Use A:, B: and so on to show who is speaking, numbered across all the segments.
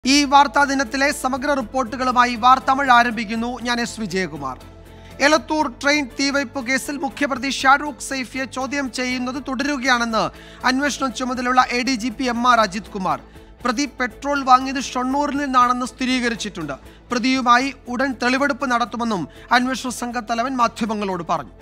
A: ഈ വാർത്താ ദിനത്തിലെ സമഗ്ര റിപ്പോർട്ടുകളുമായി വാർത്തമിഴ് ആരംഭിക്കുന്നു ഞാൻ എസ് വിജയകുമാർ എലത്തൂർ ട്രെയിൻ തീവയ്പ് കേസിൽ മുഖ്യപ്രതി ഷാരൂഖ് സൈഫിയെ ചോദ്യം ചെയ്യുന്നത് തുടരുകയാണെന്ന് അന്വേഷണം ചുമതലയുള്ള A D G P M R Ajith Kumar പ്രതി പെട്രോൾ വാങ്ങിയത് ഷൊണ്ണൂരിൽ നിന്നാണെന്ന് സ്ഥിരീകരിച്ചിട്ടുണ്ട് പ്രതിയുമായി ഉടൻ തെളിവെടുപ്പ് നടത്തുമെന്നും അന്വേഷണ സംഘത്തലവൻ മാധ്യമങ്ങളോട് പറഞ്ഞു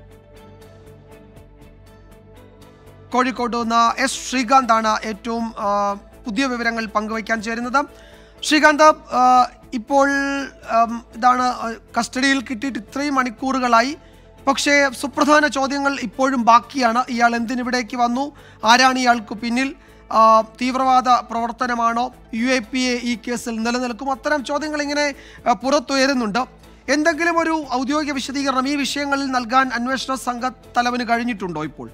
A: കോഴിക്കോട് നിന്ന് എസ് ശ്രീകാന്താണ് ഏറ്റവും ആ, പുതിയ വിവരങ്ങൾ പങ്കുവയ്ക്കാൻ ചേരുന്നത് ശ്രീകാന്ത് ആ, ഇപ്പോൾ ആം, ഇതാണ് ആ, കസ്റ്റഡിയിൽ കിട്ടിയിട്ട് ഇത്രയും മണിക്കൂറുകളായി പക്ഷേ സുപ്രധാന ചോദ്യങ്ങൾ ഇപ്പോഴും ബാക്കിയാണ് ഇയാൾ എന്തിനിവിടേക്ക് വന്നു ആരാണ് ഇയാൾക്ക് പിന്നിൽ ആ, തീവ്രവാദ പ്രവർത്തനമാണോ യു എ പി എ ഈ കേസിൽ നിലനിൽക്കും അത്തരം ചോദ്യങ്ങൾ ഇങ്ങനെ ആ, പുറത്തുയരുന്നുണ്ട് എന്തെങ്കിലും ഒരു ഔദ്യോഗിക വിശദീകരണം ഈ വിഷയങ്ങളിൽ നൽകാൻ അന്വേഷണ സംഘ തലവന് കഴിഞ്ഞിട്ടുണ്ടോ ഇപ്പോൾ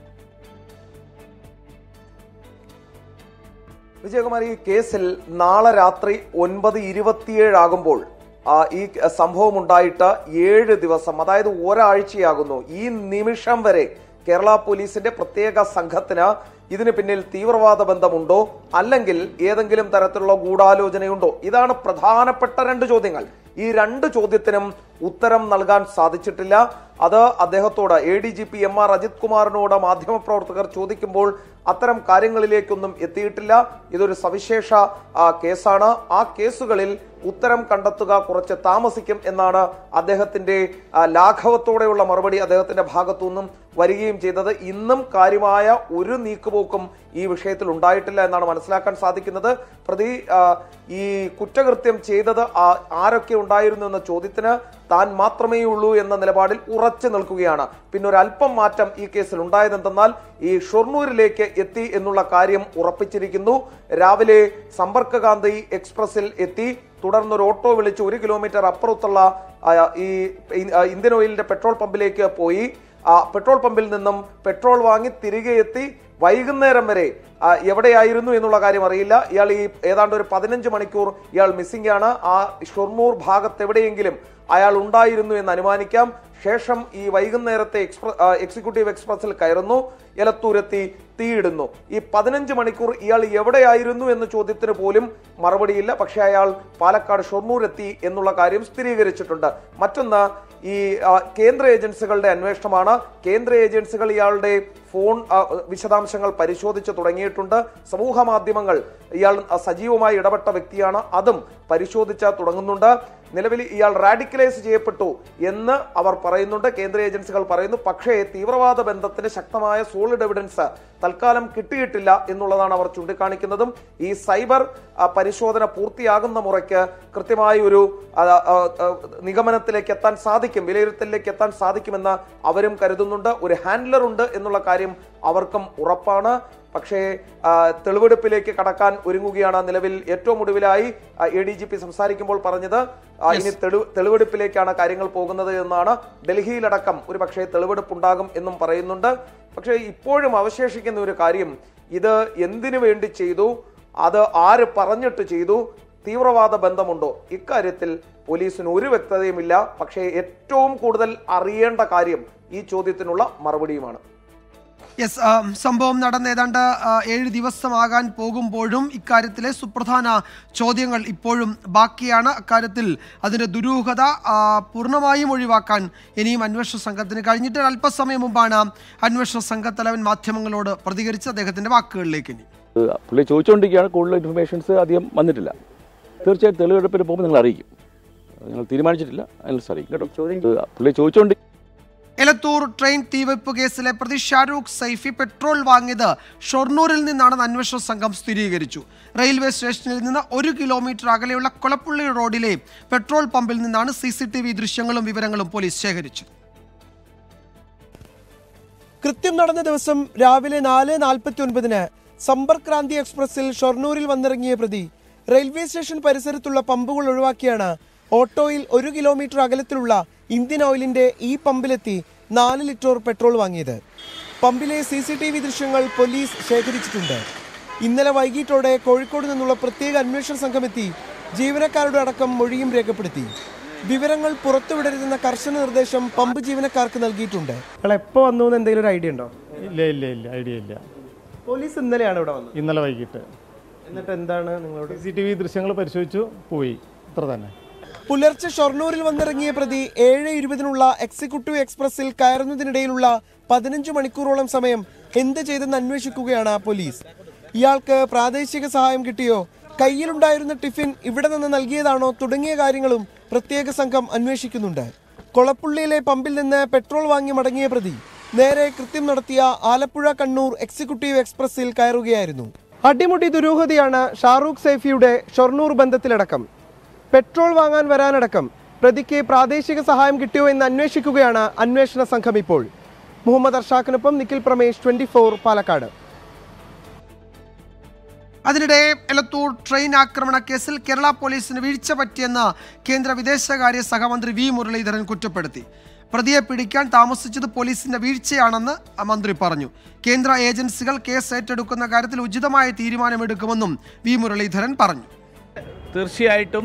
B: വിജയകുമാർ ഈ കേസിൽ നാളെ രാത്രി ഒൻപത് ഇരുപത്തിയേഴാകുമ്പോൾ ആ, ഈ സംഭവം ഉണ്ടായിട്ട് ഏഴ് ദിവസം അതായത് ഒരാഴ്ചയാകുന്നു ഈ നിമിഷം വരെ കേരള പോലീസിന്റെ പ്രത്യേക സംഘത്തിന് ഇതിന് പിന്നിൽ തീവ്രവാദ ബന്ധമുണ്ടോ അല്ലെങ്കിൽ ഏതെങ്കിലും തരത്തിലുള്ള ഗൂഢാലോചനയുണ്ടോ ഇതാണ് പ്രധാനപ്പെട്ട രണ്ട് ചോദ്യങ്ങൾ ഈ രണ്ട് ചോദ്യത്തിനും ഉത്തരം നൽകാൻ സാധിച്ചിട്ടില്ല അത് അദ്ദേഹത്തോട് A D G P M R Ajith കുമാറിനോട് മാധ്യമപ്രവർത്തകർ ചോദിക്കുമ്പോൾ അത്തരം കാര്യങ്ങളിലേക്കൊന്നും എത്തിയിട്ടില്ല ഇതൊരു സവിശേഷ ആ, കേസാണ് ആ കേസുകളിൽ ഉത്തരം കണ്ടെത്തുക കുറച്ച് താമസിക്കും എന്നാണ് അദ്ദേഹത്തിന്റെ ആ, ലാഘവത്തോടെയുള്ള മറുപടി അദ്ദേഹത്തിന്റെ ഭാഗത്തുനിന്നും വരികയും ചെയ്തത് ഇന്നും കാര്യമായ ഒരു നീക്കുപോക്കും ഈ വിഷയത്തിൽ ഉണ്ടായിട്ടില്ല എന്നാണ് മനസ്സിലാക്കാൻ സാധിക്കുന്നത് പ്രതി ആ, ഈ കുറ്റകൃത്യം ചെയ്തത് ആ- ആരൊക്കെ ഉണ്ടായിരുന്നു എന്ന ചോദ്യത്തിന് താൻ മാത്രമേ ഉള്ളൂ എന്ന നിലപാടിൽ ഉറച്ചു നിൽക്കുകയാണ് പിന്നെ ഒരു അല്പം മാറ്റം ഈ കേസിൽ ഉണ്ടായതെന്തെന്നാൽ ഈ ഷൊർണൂരിലേക്ക് എത്തി എന്നുള്ള കാര്യം ഉറപ്പിച്ചിരിക്കുന്നു രാവിലെ സമ്പർക്കകാന്തി എക്സ്പ്രസിൽ എത്തി തുടർന്ന് ഒരു ഓട്ടോ വിളിച്ച് ഒരു കിലോമീറ്റർ അപ്പുറത്തുള്ള ആ, ഈ ഇ- ആ, ഇന്ത്യൻ ഓയിലിന്റെ പെട്രോൾ പമ്പിലേക്ക് പോയി ആ പെട്രോൾ പമ്പിൽ നിന്നും പെട്രോൾ വാങ്ങി തിരികെ എത്തി വൈകുന്നേരം വരെ ആ, എവിടെയായിരുന്നു എന്നുള്ള കാര്യം അറിയില്ല ഇയാൾ ഈ ഏതാണ്ട് ഒരു പതിനഞ്ച് മണിക്കൂർ ഇയാൾ മിസ്സിംഗ് ആണ് ആ ഷൊർണൂർ ഭാഗത്ത് എവിടെയെങ്കിലും അയാൾ ഉണ്ടായിരുന്നു എന്ന് അനുമാനിക്കാം ശേഷം ഈ വൈകുന്നേരത്തെ എക്സ്പ്ര ആ, എക്സിക്യൂട്ടീവ് എക്സ്പ്രസിൽ കയറുന്നു എലത്തൂരെത്തി തീയിടുന്നു ഈ പതിനഞ്ച് മണിക്കൂർ ഇയാൾ എവിടെയായിരുന്നു എന്ന ചോദ്യത്തിന് പോലും മറുപടിയില്ല പക്ഷേ അയാൾ പാലക്കാട് ഷൊർണൂർ എത്തി എന്നുള്ള കാര്യം സ്ഥിരീകരിച്ചിട്ടുണ്ട് മറ്റൊന്ന് ഈ ആ, കേന്ദ്ര ഏജൻസികളുടെ അന്വേഷണമാണ് കേന്ദ്ര ഏജൻസികൾ ഇയാളുടെ ഫോൺ ആ, വിശദാംശങ്ങൾ പരിശോധിച്ച് തുടങ്ങിയിട്ടുണ്ട് സമൂഹ മാധ്യമങ്ങൾ ഇയാൾ ആ, സജീവമായി ഇടപെട്ട വ്യക്തിയാണ് അതും പരിശോധിച്ച് തുടങ്ങുന്നുണ്ട് നിലവിൽ ഇയാൾ റാഡിക്കലൈസ് ചെയ്യപ്പെട്ടു എന്ന് അവർ പറയുന്നുണ്ട് കേന്ദ്ര ഏജൻസികൾ പറയുന്നു പക്ഷേ തീവ്രവാദ ബന്ധത്തിന് ശക്തമായ സോളിഡ് എവിഡൻസ് തൽക്കാലം കിട്ടിയിട്ടില്ല എന്നുള്ളതാണ് അവർ ചൂണ്ടിക്കാണിക്കുന്നതും ഈ സൈബർ ആ, പരിശോധന പൂർത്തിയാകുന്ന മുറയ്ക്ക് കൃത്യമായ ഒരു ആ, ആ, ആ, നിഗമനത്തിലേക്ക് എത്താൻ സാധിക്കും വിലയിരുത്തലിലേക്ക് എത്താൻ സാധിക്കുമെന്ന് അവരും കരുതുന്നുണ്ട് ഒരു ഹാൻഡ്ലർ ഉണ്ട് എന്നുള്ള കാര്യം അവർക്കും ഉറപ്പാണ് പക്ഷേ ആ, തെളിവെടുപ്പിലേക്ക് കടക്കാൻ ഒരുങ്ങുകയാണ് നിലവിൽ ഏറ്റവും ഒടുവിലായി എ ഡി ജി പി സംസാരിക്കുമ്പോൾ പറഞ്ഞത് ആ, ഇനി തെളിവ് തെളിവെടുപ്പിലേക്കാണ് കാര്യങ്ങൾ പോകുന്നത് എന്നാണ് ഡൽഹിയിലടക്കം ഒരു പക്ഷേ തെളിവെടുപ്പുണ്ടാകും എന്നും പറയുന്നുണ്ട് പക്ഷേ ഇപ്പോഴും അവശേഷിക്കുന്ന ഒരു കാര്യം ഇത് എന്തിനു വേണ്ടി ചെയ്തു അത് ആര് പറഞ്ഞിട്ട് ചെയ്തു തീവ്രവാദ ബന്ധമുണ്ടോ ഇക്കാര്യത്തിൽ പോലീസിന് ഒരു വ്യക്തതയുമില്ല പക്ഷേ ഏറ്റവും കൂടുതൽ അറിയേണ്ട കാര്യം ഈ ചോദ്യത്തിനുള്ള മറുപടിയുമാണ്
A: യെസ് ആ, സംഭവം നടന്ന് ഏതാണ്ട് ആ, ഏഴ് ദിവസമാകാൻ പോകുമ്പോഴും ഇക്കാര്യത്തിലെ സുപ്രധാന ചോദ്യങ്ങൾ ഇപ്പോഴും ബാക്കിയാണ് അക്കാര്യത്തിൽ അതിൻ്റെ ദുരൂഹത ആ, പൂർണ്ണമായും ഒഴിവാക്കാൻ ഇനിയും അന്വേഷണ സംഘത്തിന് കഴിഞ്ഞിട്ട് അല്പസമയം മുമ്പാണ് അന്വേഷണ സംഘത്തലവൻ മാധ്യമങ്ങളോട് പ്രതികരിച്ച് അദ്ദേഹത്തിൻ്റെ വാക്കുകളിലേക്ക് ഇനി
C: പുള്ളി ചോദിച്ചുകൊണ്ടിരിക്കുകയാണ് കൂടുതൽ ഇൻഫർമേഷൻസ് അധികം വന്നിട്ടില്ല തീർച്ചയായും തെളിവെടുപ്പിന് പോകുമ്പോൾ നിങ്ങൾ അറിയിക്കും നിങ്ങൾ തീരുമാനിച്ചിട്ടില്ല അതിനനുസരിച്ച് അറിയിക്കും കേട്ടോ പുള്ളി ചോദിച്ചുകൊണ്ട്
A: എലത്തൂർ ട്രെയിൻ തീവയ്പ് കേസിലെ പ്രതി ഷാരൂഖ് സൈഫി പെട്രോൾ വാങ്ങിയത് ഷൊർണൂരിൽ നിന്നാണെന്ന് അന്വേഷണ സംഘം സ്ഥിരീകരിച്ചു റെയിൽവേ സ്റ്റേഷനിൽ നിന്ന് ഒരു കിലോമീറ്റർ അകലെയുള്ള കൊളപ്പുള്ളി റോഡിലെ പെട്രോൾ പമ്പിൽ നിന്നാണ് സി സി ടി വി ദൃശ്യങ്ങളും വിവരങ്ങളും പോലീസ് ശേഖരിച്ചത്
D: കൃത്യം നടന്ന ദിവസം രാവിലെ നാല് നാൽപ്പത്തി ഒൻപതിന് സമ്പർക്ക് ക്രാന്തി എക്സ്പ്രസിൽ ഷൊർണൂരിൽ വന്നിറങ്ങിയ പ്രതി റെയിൽവേ സ്റ്റേഷൻ പരിസരത്തുള്ള പമ്പുകൾ ഒഴിവാക്കിയാണ് ഓട്ടോയിൽ ഒരു കിലോമീറ്റർ അകലത്തിലുള്ള ഇന്ത്യൻ ഓയിലിന്റെ ഈ പമ്പിലെത്തി നാല് ലിറ്റർ പെട്രോൾ വാങ്ങിയത് പമ്പിലെ സി സി ടി വി ദൃശ്യങ്ങൾ പോലീസ് ശേഖരിച്ചിട്ടുണ്ട് ഇന്നലെ വൈകിട്ടോടെ കോഴിക്കോട് നിന്നുള്ള പ്രത്യേക അന്വേഷണ സംഘമെത്തി ജീവനക്കാരുടെ അടക്കം മൊഴിയും രേഖപ്പെടുത്തി വിവരങ്ങൾ പുറത്തുവിടരുതെന്ന കർശന നിർദ്ദേശം പമ്പ് ജീവനക്കാർക്ക് നൽകിയിട്ടുണ്ട് നിങ്ങൾ എപ്പോൾ വന്നു എന്ന് എന്തെങ്കിലും ഒരു ഐഡിയ ഉണ്ടോ
E: ഇല്ല ഇല്ല ഇല്ല ഐഡിയ ഇല്ല
D: പോലീസ് ഇന്നലെയാണ് ഇവിടെ വന്നത്
E: ഇന്നലെ വൈകിട്ട് എന്നിട്ട് എന്താണ് നിങ്ങളോട് സി ടി വി ദൃശ്യങ്ങൾ പരിശോധിച്ചു പോയി ഇത്ര തന്നെ
D: പുലർച്ചെ ഷൊർണൂരിൽ വന്നിറങ്ങിയ പ്രതി ഏഴ് ഇരുപതിനുള്ള എക്സിക്യൂട്ടീവ് എക്സ്പ്രസിൽ കയറുന്നതിനിടയിലുള്ള പതിനഞ്ച് മണിക്കൂറോളം സമയം എന്ത് ചെയ്തെന്ന് അന്വേഷിക്കുകയാണ് പോലീസ് ഇയാൾക്ക് പ്രാദേശിക സഹായം കിട്ടിയോ കയ്യിലുണ്ടായിരുന്ന ടിഫിൻ ഇവിടെ നിന്ന് നൽകിയതാണോ തുടങ്ങിയ കാര്യങ്ങളും പ്രത്യേക സംഘം അന്വേഷിക്കുന്നുണ്ട് കൊളപ്പുള്ളിയിലെ പമ്പിൽ നിന്ന് പെട്രോൾ വാങ്ങി മടങ്ങിയ പ്രതി നേരെ കൃത്യം നടത്തിയ ആലപ്പുഴ കണ്ണൂർ എക്സിക്യൂട്ടീവ് എക്സ്പ്രസിൽ കയറുകയായിരുന്നു അടിമുടി ദുരൂഹതയാണ് ഷാറൂഖ് സൈഫിയുടെ ഷൊർണൂർ ബന്ധത്തിലടക്കം പെട്രോൾ വാങ്ങാൻ വരാനടക്കം പ്രതിക്ക് പ്രാദേശിക സഹായം കിട്ടിയോ എന്ന് അന്വേഷിക്കുകയാണ് അന്വേഷണ സംഘം ഇപ്പോൾ മുഹമ്മദ് അർഷാഖിനൊപ്പം നിഖിൽ പ്രമേഷ് ട്വന്റി പാലക്കാട്
A: അതിനിടെ എലത്തൂർ ട്രെയിൻ ആക്രമണ കേസിൽ കേരള പോലീസിന് വീഴ്ച പറ്റിയെന്ന് കേന്ദ്ര വിദേശകാര്യ സഹമന്ത്രി വി മുരളീധരൻ കുറ്റപ്പെടുത്തി പ്രതിയെ പിടിക്കാൻ താമസിച്ചത് പോലീസിന്റെ വീഴ്ചയാണെന്ന് മന്ത്രി പറഞ്ഞു കേന്ദ്ര ഏജൻസികൾ കേസ് ഏറ്റെടുക്കുന്ന കാര്യത്തിൽ ഉചിതമായ തീരുമാനമെടുക്കുമെന്നും വി മുരളീധരൻ പറഞ്ഞു
F: തീർച്ചയായിട്ടും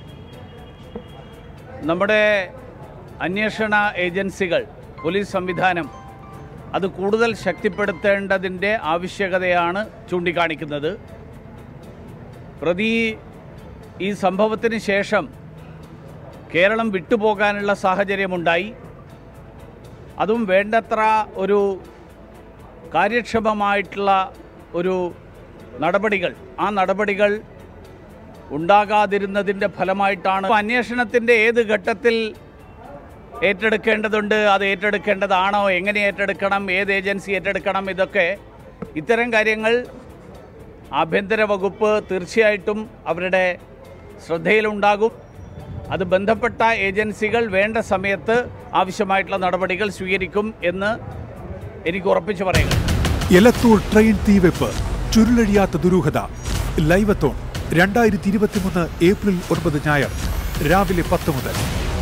F: നമ്മുടെ അന്വേഷണ ഏജൻസികൾ പോലീസ് സംവിധാനം അത് കൂടുതൽ ശക്തിപ്പെടുത്തേണ്ടതിൻ്റെ ആവശ്യകതയാണ് ചൂണ്ടിക്കാണിക്കുന്നത് പ്രതി ഈ സംഭവത്തിന് ശേഷം കേരളം വിട്ടുപോകാനുള്ള സാഹചര്യമുണ്ടായി അതും വേണ്ടത്ര ഒരു കാര്യക്ഷമമായിട്ടുള്ള ഒരു നടപടികൾ ആ നടപടികൾ ഉണ്ടാകാതിരുന്നതിൻ്റെ ഫലമായിട്ടാണ് അന്വേഷണത്തിൻ്റെ ഏത് ഘട്ടത്തിൽ ഏറ്റെടുക്കേണ്ടതുണ്ട് അത് ഏറ്റെടുക്കേണ്ടതാണോ എങ്ങനെ ഏറ്റെടുക്കണം ഏത് ഏജൻസി ഏറ്റെടുക്കണം ഇതൊക്കെ ഇത്തരം കാര്യങ്ങൾ ആഭ്യന്തര വകുപ്പ് തീർച്ചയായിട്ടും അവരുടെ ശ്രദ്ധയിലുണ്ടാകും അത് ബന്ധപ്പെട്ട ഏജൻസികൾ വേണ്ട സമയത്ത് ആവശ്യമായിട്ടുള്ള നടപടികൾ സ്വീകരിക്കും എന്ന് എനിക്ക് ഉറപ്പിച്ചു പറയുക
G: എലത്തൂർ ട്രെയിൻ തീവെപ്പ് ചുരുളഴിയാത്ത ദുരൂഹത ലൈവത്തോൺ രണ്ടായിരത്തി ഇരുപത്തിമൂന്ന് ഏപ്രിൽ ഒൻപത് ഞായർ രാവിലെ പത്ത് മുതൽ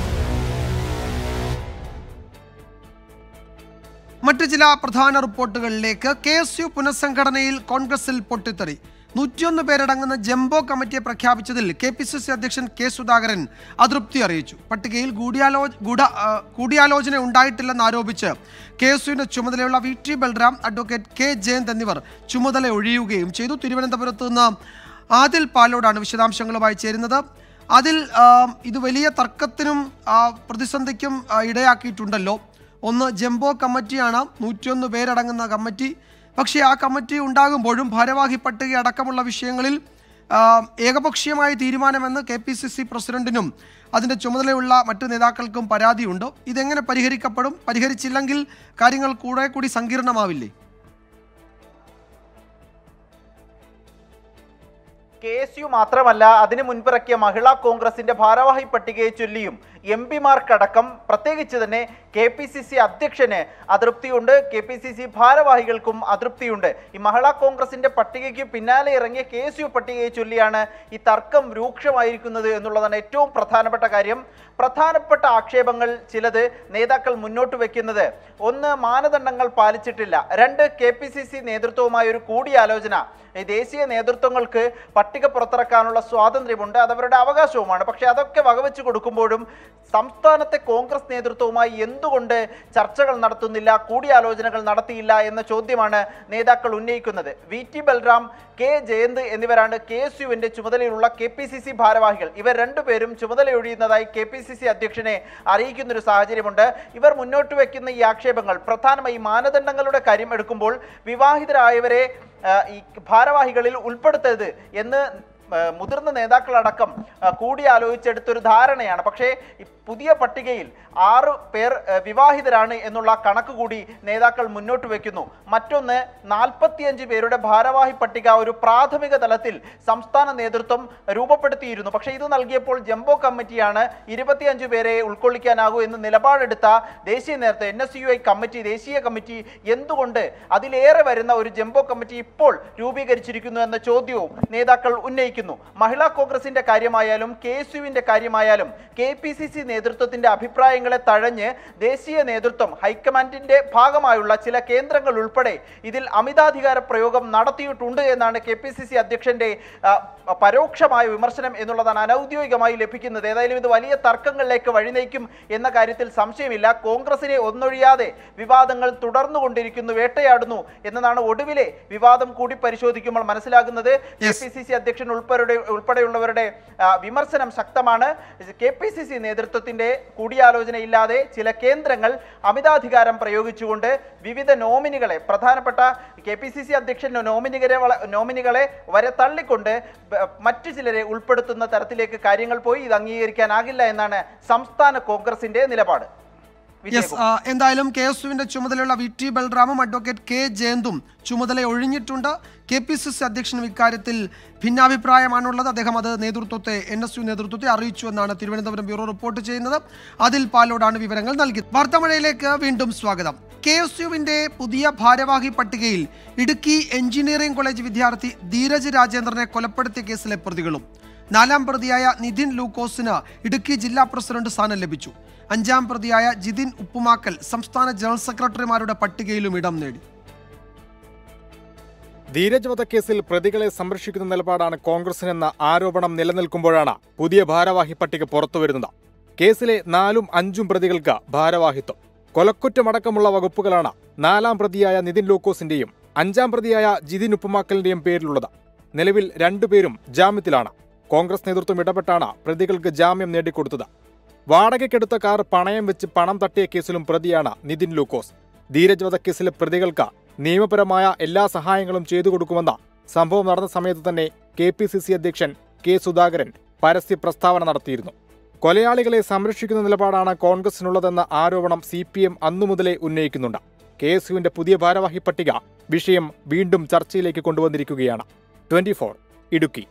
A: മറ്റു ചില പ്രധാന റിപ്പോർട്ടുകളിലേക്ക് കെ എസ് യു പുനഃസംഘടനയിൽ കോൺഗ്രസിൽ പൊട്ടിത്തെറി നൂറ്റിയൊന്ന് പേരടങ്ങുന്ന ജംബോ കമ്മിറ്റിയെ പ്രഖ്യാപിച്ചതിൽ കെ പി സി സി അധ്യക്ഷൻ കെ സുധാകരൻ അതൃപ്തി അറിയിച്ചു പട്ടികയിൽ ഗൂഢാലോ ഗൂഢ ആ, കൂടിയാലോചന ഉണ്ടായിട്ടില്ലെന്ന് ആരോപിച്ച് കെ എസ് യുവിന്റെ ചുമതലയുള്ള V T Balram advocate K Jayant എന്നിവർ ചുമതല ഒഴിയുകയും ചെയ്തു തിരുവനന്തപുരത്ത് നിന്ന് ആദിൽ പാലോടാണ് വിശദാംശങ്ങളുമായി ചേരുന്നത് അതിൽ ആ, ഇത് വലിയ തർക്കത്തിനും ആ, പ്രതിസന്ധിക്കും ആ, ഇടയാക്കിയിട്ടുണ്ടല്ലോ ഒന്ന് ജംബോ കമ്മിറ്റിയാണ് നൂറ്റിയൊന്ന് പേരടങ്ങുന്ന കമ്മിറ്റി പക്ഷേ ആ കമ്മിറ്റി ഉണ്ടാകുമ്പോഴും ഭാരവാഹി പട്ടിക അടക്കമുള്ള വിഷയങ്ങളിൽ ആ, ഏകപക്ഷീയമായ തീരുമാനമെന്ന് കെ പി സി സി പ്രസിഡന്റിനും അതിൻ്റെ ചുമതലയുള്ള മറ്റു നേതാക്കൾക്കും പരാതിയുണ്ട് ഇതെങ്ങനെ പരിഹരിക്കപ്പെടും പരിഹരിച്ചില്ലെങ്കിൽ കാര്യങ്ങൾ കൂടെ കൂടി സങ്കീർണമാവില്ലേ
H: കെ എസ് യു മാത്രമല്ല അതിനു മുൻപിറക്കിയ മഹിളാ കോൺഗ്രസിന്റെ ഭാരവാഹി പട്ടികയെ ചൊല്ലിയും എം പിമാർക്കടക്കം പ്രത്യേകിച്ച് തന്നെ കെ പി സി സി അധ്യക്ഷന് അതൃപ്തിയുണ്ട് കെ പി സി സി ഭാരവാഹികൾക്കും അതൃപ്തിയുണ്ട് ഈ മഹിളാ കോൺഗ്രസിന്റെ പട്ടികയ്ക്ക് പിന്നാലെ ഇറങ്ങിയ കെ എസ് യു പട്ടികയെ ചൊല്ലിയാണ് ഈ തർക്കം രൂക്ഷമായിരിക്കുന്നത് എന്നുള്ളതാണ് ഏറ്റവും പ്രധാനപ്പെട്ട കാര്യം പ്രധാനപ്പെട്ട ആക്ഷേപങ്ങൾ ചിലത് നേതാക്കൾ മുന്നോട്ട് വെക്കുന്നത് ഒന്ന് മാനദണ്ഡങ്ങൾ പാലിച്ചിട്ടില്ല രണ്ട് കെ പി സി സി നേതൃത്വവുമായ ഒരു കൂടിയാലോചന ഈ ദേശീയ നേതൃത്വങ്ങൾക്ക് പട്ടിക പുറത്തിറക്കാനുള്ള സ്വാതന്ത്ര്യമുണ്ട് അത് അവരുടെ അവകാശവുമാണ് പക്ഷേ അതൊക്കെ വകവെച്ച് കൊടുക്കുമ്പോഴും സംസ്ഥാനത്തെ കോൺഗ്രസ് നേതൃത്വവുമായി എന്തുകൊണ്ട് ചർച്ചകൾ നടത്തുന്നില്ല കൂടിയാലോചനകൾ നടത്തിയില്ല എന്ന ചോദ്യമാണ് നേതാക്കൾ ഉന്നയിക്കുന്നത് V T Balram K Jayant എന്നിവരാണ് കെ എസ് യുവിന്റെ ചുമതലയിലുള്ള കെ പി സി സി ഭാരവാഹികൾ ഇവർ രണ്ടുപേരും ചുമതലയൊഴിയുന്നതായി കെ പി സി സി അധ്യക്ഷനെ അറിയിക്കുന്ന ഒരു സാഹചര്യമുണ്ട് ഇവർ മുന്നോട്ട് വെക്കുന്ന ഈ ആക്ഷേപങ്ങൾ പ്രധാനമായി മാനദണ്ഡങ്ങളുടെ കാര്യം എടുക്കുമ്പോൾ വിവാഹിതരായവരെ ആ, ഈ ഭാരവാഹികളിൽ ഉൾപ്പെടുത്തരുത് എന്ന് ആ, മുതിർന്ന നേതാക്കളടക്കം ആ, കൂടിയാലോചിച്ചെടുത്തൊരു ധാരണയാണ് പക്ഷേ ഈ പുതിയ പട്ടികയിൽ ആറ് പേർ ആ, വിവാഹിതരാണ് എന്നുള്ള കണക്ക് കൂടി നേതാക്കൾ മുന്നോട്ട് വെക്കുന്നു മറ്റൊന്ന് നാൽപ്പത്തിയഞ്ച് പേരുടെ ഭാരവാഹി പട്ടിക ഒരു പ്രാഥമിക തലത്തിൽ സംസ്ഥാന നേതൃത്വം രൂപപ്പെടുത്തിയിരുന്നു പക്ഷേ ഇത് നൽകിയപ്പോൾ ജംബോ കമ്മിറ്റിയാണ് ഇരുപത്തിയഞ്ച് പേരെ ഉൾക്കൊള്ളിക്കാനാകൂ എന്ന് നിലപാടെടുത്ത ദേശീയ നേതൃത്വം N S U I committee ദേശീയ കമ്മിറ്റി എന്തുകൊണ്ട് അതിലേറെ വരുന്ന ഒരു ജംബോ കമ്മിറ്റി ഇപ്പോൾ രൂപീകരിച്ചിരിക്കുന്നു എന്ന ചോദ്യവും നേതാക്കൾ ഉന്നയിക്കുന്നു പരിശോധിക്കുന്നു മഹിളാ കോൺഗ്രസിന്റെ കാര്യമായാലും കെ എസ് യുവിന്റെ കാര്യമായാലും കെ പി സി സി നേതൃത്വത്തിന്റെ അഭിപ്രായങ്ങളെ തഴഞ്ഞ് ദേശീയ നേതൃത്വം ഹൈക്കമാൻഡിന്റെ ഭാഗമായുള്ള ചില കേന്ദ്രങ്ങൾ ഉൾപ്പെടെ ഇതിൽ അമിതാധികാര പ്രയോഗം നടത്തിയിട്ടുണ്ട് എന്നാണ് കെ പി സി സി അധ്യക്ഷന്റെ ആ, പരോക്ഷമായ വിമർശനം എന്നുള്ളതാണ് അനൌദ്യോഗികമായി ലഭിക്കുന്നത് ഏതായാലും ഇത് വലിയ തർക്കങ്ങളിലേക്ക് വഴിനയിക്കും എന്ന കാര്യത്തിൽ സംശയമില്ല കോൺഗ്രസിനെ ഒന്നൊഴിയാതെ വിവാദങ്ങൾ തുടർന്നുകൊണ്ടിരിക്കുന്നു വേട്ടയാടുന്നു എന്നതാണ് ഒടുവിലെ വിവാദം കൂടി പരിശോധിക്കുമ്പോൾ മനസ്സിലാകുന്നത് കെ പി സി സി അധ്യക്ഷൻ ഉൾപ്പെടെ ഉൾപ്പെടെയുള്ളവരുടെ ആ, വിമർശനം ശക്തമാണ് കെ പി സി സി നേതൃത്വത്തിന്റെ കൂടിയാലോചനയില്ലാതെ ചില കേന്ദ്രങ്ങൾ അമിതാധികാരം പ്രയോഗിച്ചുകൊണ്ട് വിവിധ നോമിനികളെ പ്രധാനപ്പെട്ട കെ പി സി സി അധ്യക്ഷൻ നോമിനികളെ വള- നോമിനികളെ വരെ തള്ളിക്കൊണ്ട് ബ- മറ്റു ചിലരെ ഉൾപ്പെടുത്തുന്ന തരത്തിലേക്ക് കാര്യങ്ങൾ പോയി ഇത് അംഗീകരിക്കാനാകില്ല എന്നാണ് സംസ്ഥാന കോൺഗ്രസിന്റെ നിലപാട്
A: യെസ്
H: വിജയകുമാർ.
A: എന്തായാലും കെ എസ് യുവിന്റെ ചുമതലയുള്ള വി ടി ബൽറാമും അഡ്വക്കേറ്റ് കെ ജയന്തും ചുമതല ഒഴിഞ്ഞിട്ടുണ്ട് കെ പി സി സി അധ്യക്ഷനും ഇക്കാര്യത്തിൽ ഭിന്നാഭിപ്രായമാണുള്ളത് അദ്ദേഹം അത് നേതൃത്വത്തെ എൻ എസ് യു നേതൃത്വത്തെ അറിയിച്ചു എന്നാണ് തിരുവനന്തപുരം ബ്യൂറോ റിപ്പോർട്ട് ചെയ്യുന്നത് അതിൽ പാലോടാണ് വിവരങ്ങൾ നൽകിയത് വാർത്താമഴയിലേക്ക് വീണ്ടും സ്വാഗതം കെ എസ് യുവിന്റെ പുതിയ ഭാരവാഹി പട്ടികയിൽ ഇടുക്കി എഞ്ചിനീയറിംഗ് കോളേജ് വിദ്യാർത്ഥി ധീരജ് രാജേന്ദ്രനെ കൊലപ്പെടുത്തിയ കേസിലെ പ്രതികളും നാലാം പ്രതിയായ നിതിൻ ലൂക്കോസിന് ഇടുക്കി ജില്ലാ പ്രസിഡന്റ് സ്ഥാനം ലഭിച്ചു അഞ്ചാം പ്രതിയായ ജിതിൻ ഉപ്പുമാക്കൽ സംസ്ഥാന ജനറൽ സെക്രട്ടറിമാരുടെ പട്ടികയിലും ഇടം നേടി
I: ധീരജ് വധക്കേസിൽ പ്രതികളെ സംരക്ഷിക്കുന്ന നിലപാടാണ് കോൺഗ്രസിനെന്ന ആരോപണം നിലനിൽക്കുമ്പോഴാണ് പുതിയ ഭാരവാഹി പട്ടിക പുറത്തുവരുന്നത് കേസിലെ നാലും അഞ്ചും പ്രതികൾക്ക് ഭാരവാഹിത്വം കൊലക്കുറ്റമടക്കമുള്ള വകുപ്പുകളാണ് നാലാം പ്രതിയായ നിതിൻ ലൂക്കോസിന്റെയും അഞ്ചാം പ്രതിയായ ജിതിൻ ഉപ്പുമാക്കലിന്റെയും പേരിലുള്ളത് നിലവിൽ രണ്ടുപേരും ജാമ്യത്തിലാണ് കോൺഗ്രസ് നേതൃത്വം ഇടപെട്ടാണ് പ്രതികൾക്ക് ജാമ്യം നേടിക്കൊടുത്തത് വാടകയ്ക്കെടുത്ത കാർ പണയം വെച്ച് പണം തട്ടിയ കേസിലും പ്രതിയാണ് നിതിൻ ലൂക്കോസ് ധീരജ് വധക്കേസിലെ പ്രതികൾക്ക് നിയമപരമായ എല്ലാ സഹായങ്ങളും ചെയ്തു കൊടുക്കുമെന്ന് സംഭവം നടന്ന സമയത്ത് തന്നെ കെ പി സി സി അധ്യക്ഷൻ കെ സുധാകരൻ പരസ്യ പ്രസ്താവന നടത്തിയിരുന്നു കൊലയാളികളെ സംരക്ഷിക്കുന്ന നിലപാടാണ് കോൺഗ്രസിനുള്ളതെന്ന ആരോപണം സി പി എം അന്നു മുതലേ ഉന്നയിക്കുന്നുണ്ട് കെ എസ് യുവിന്റെ പുതിയ ഭാരവാഹി പട്ടിക വിഷയം വീണ്ടും ചർച്ചയിലേക്ക് കൊണ്ടുവന്നിരിക്കുകയാണ് ട്വന്റി ഇടുക്കി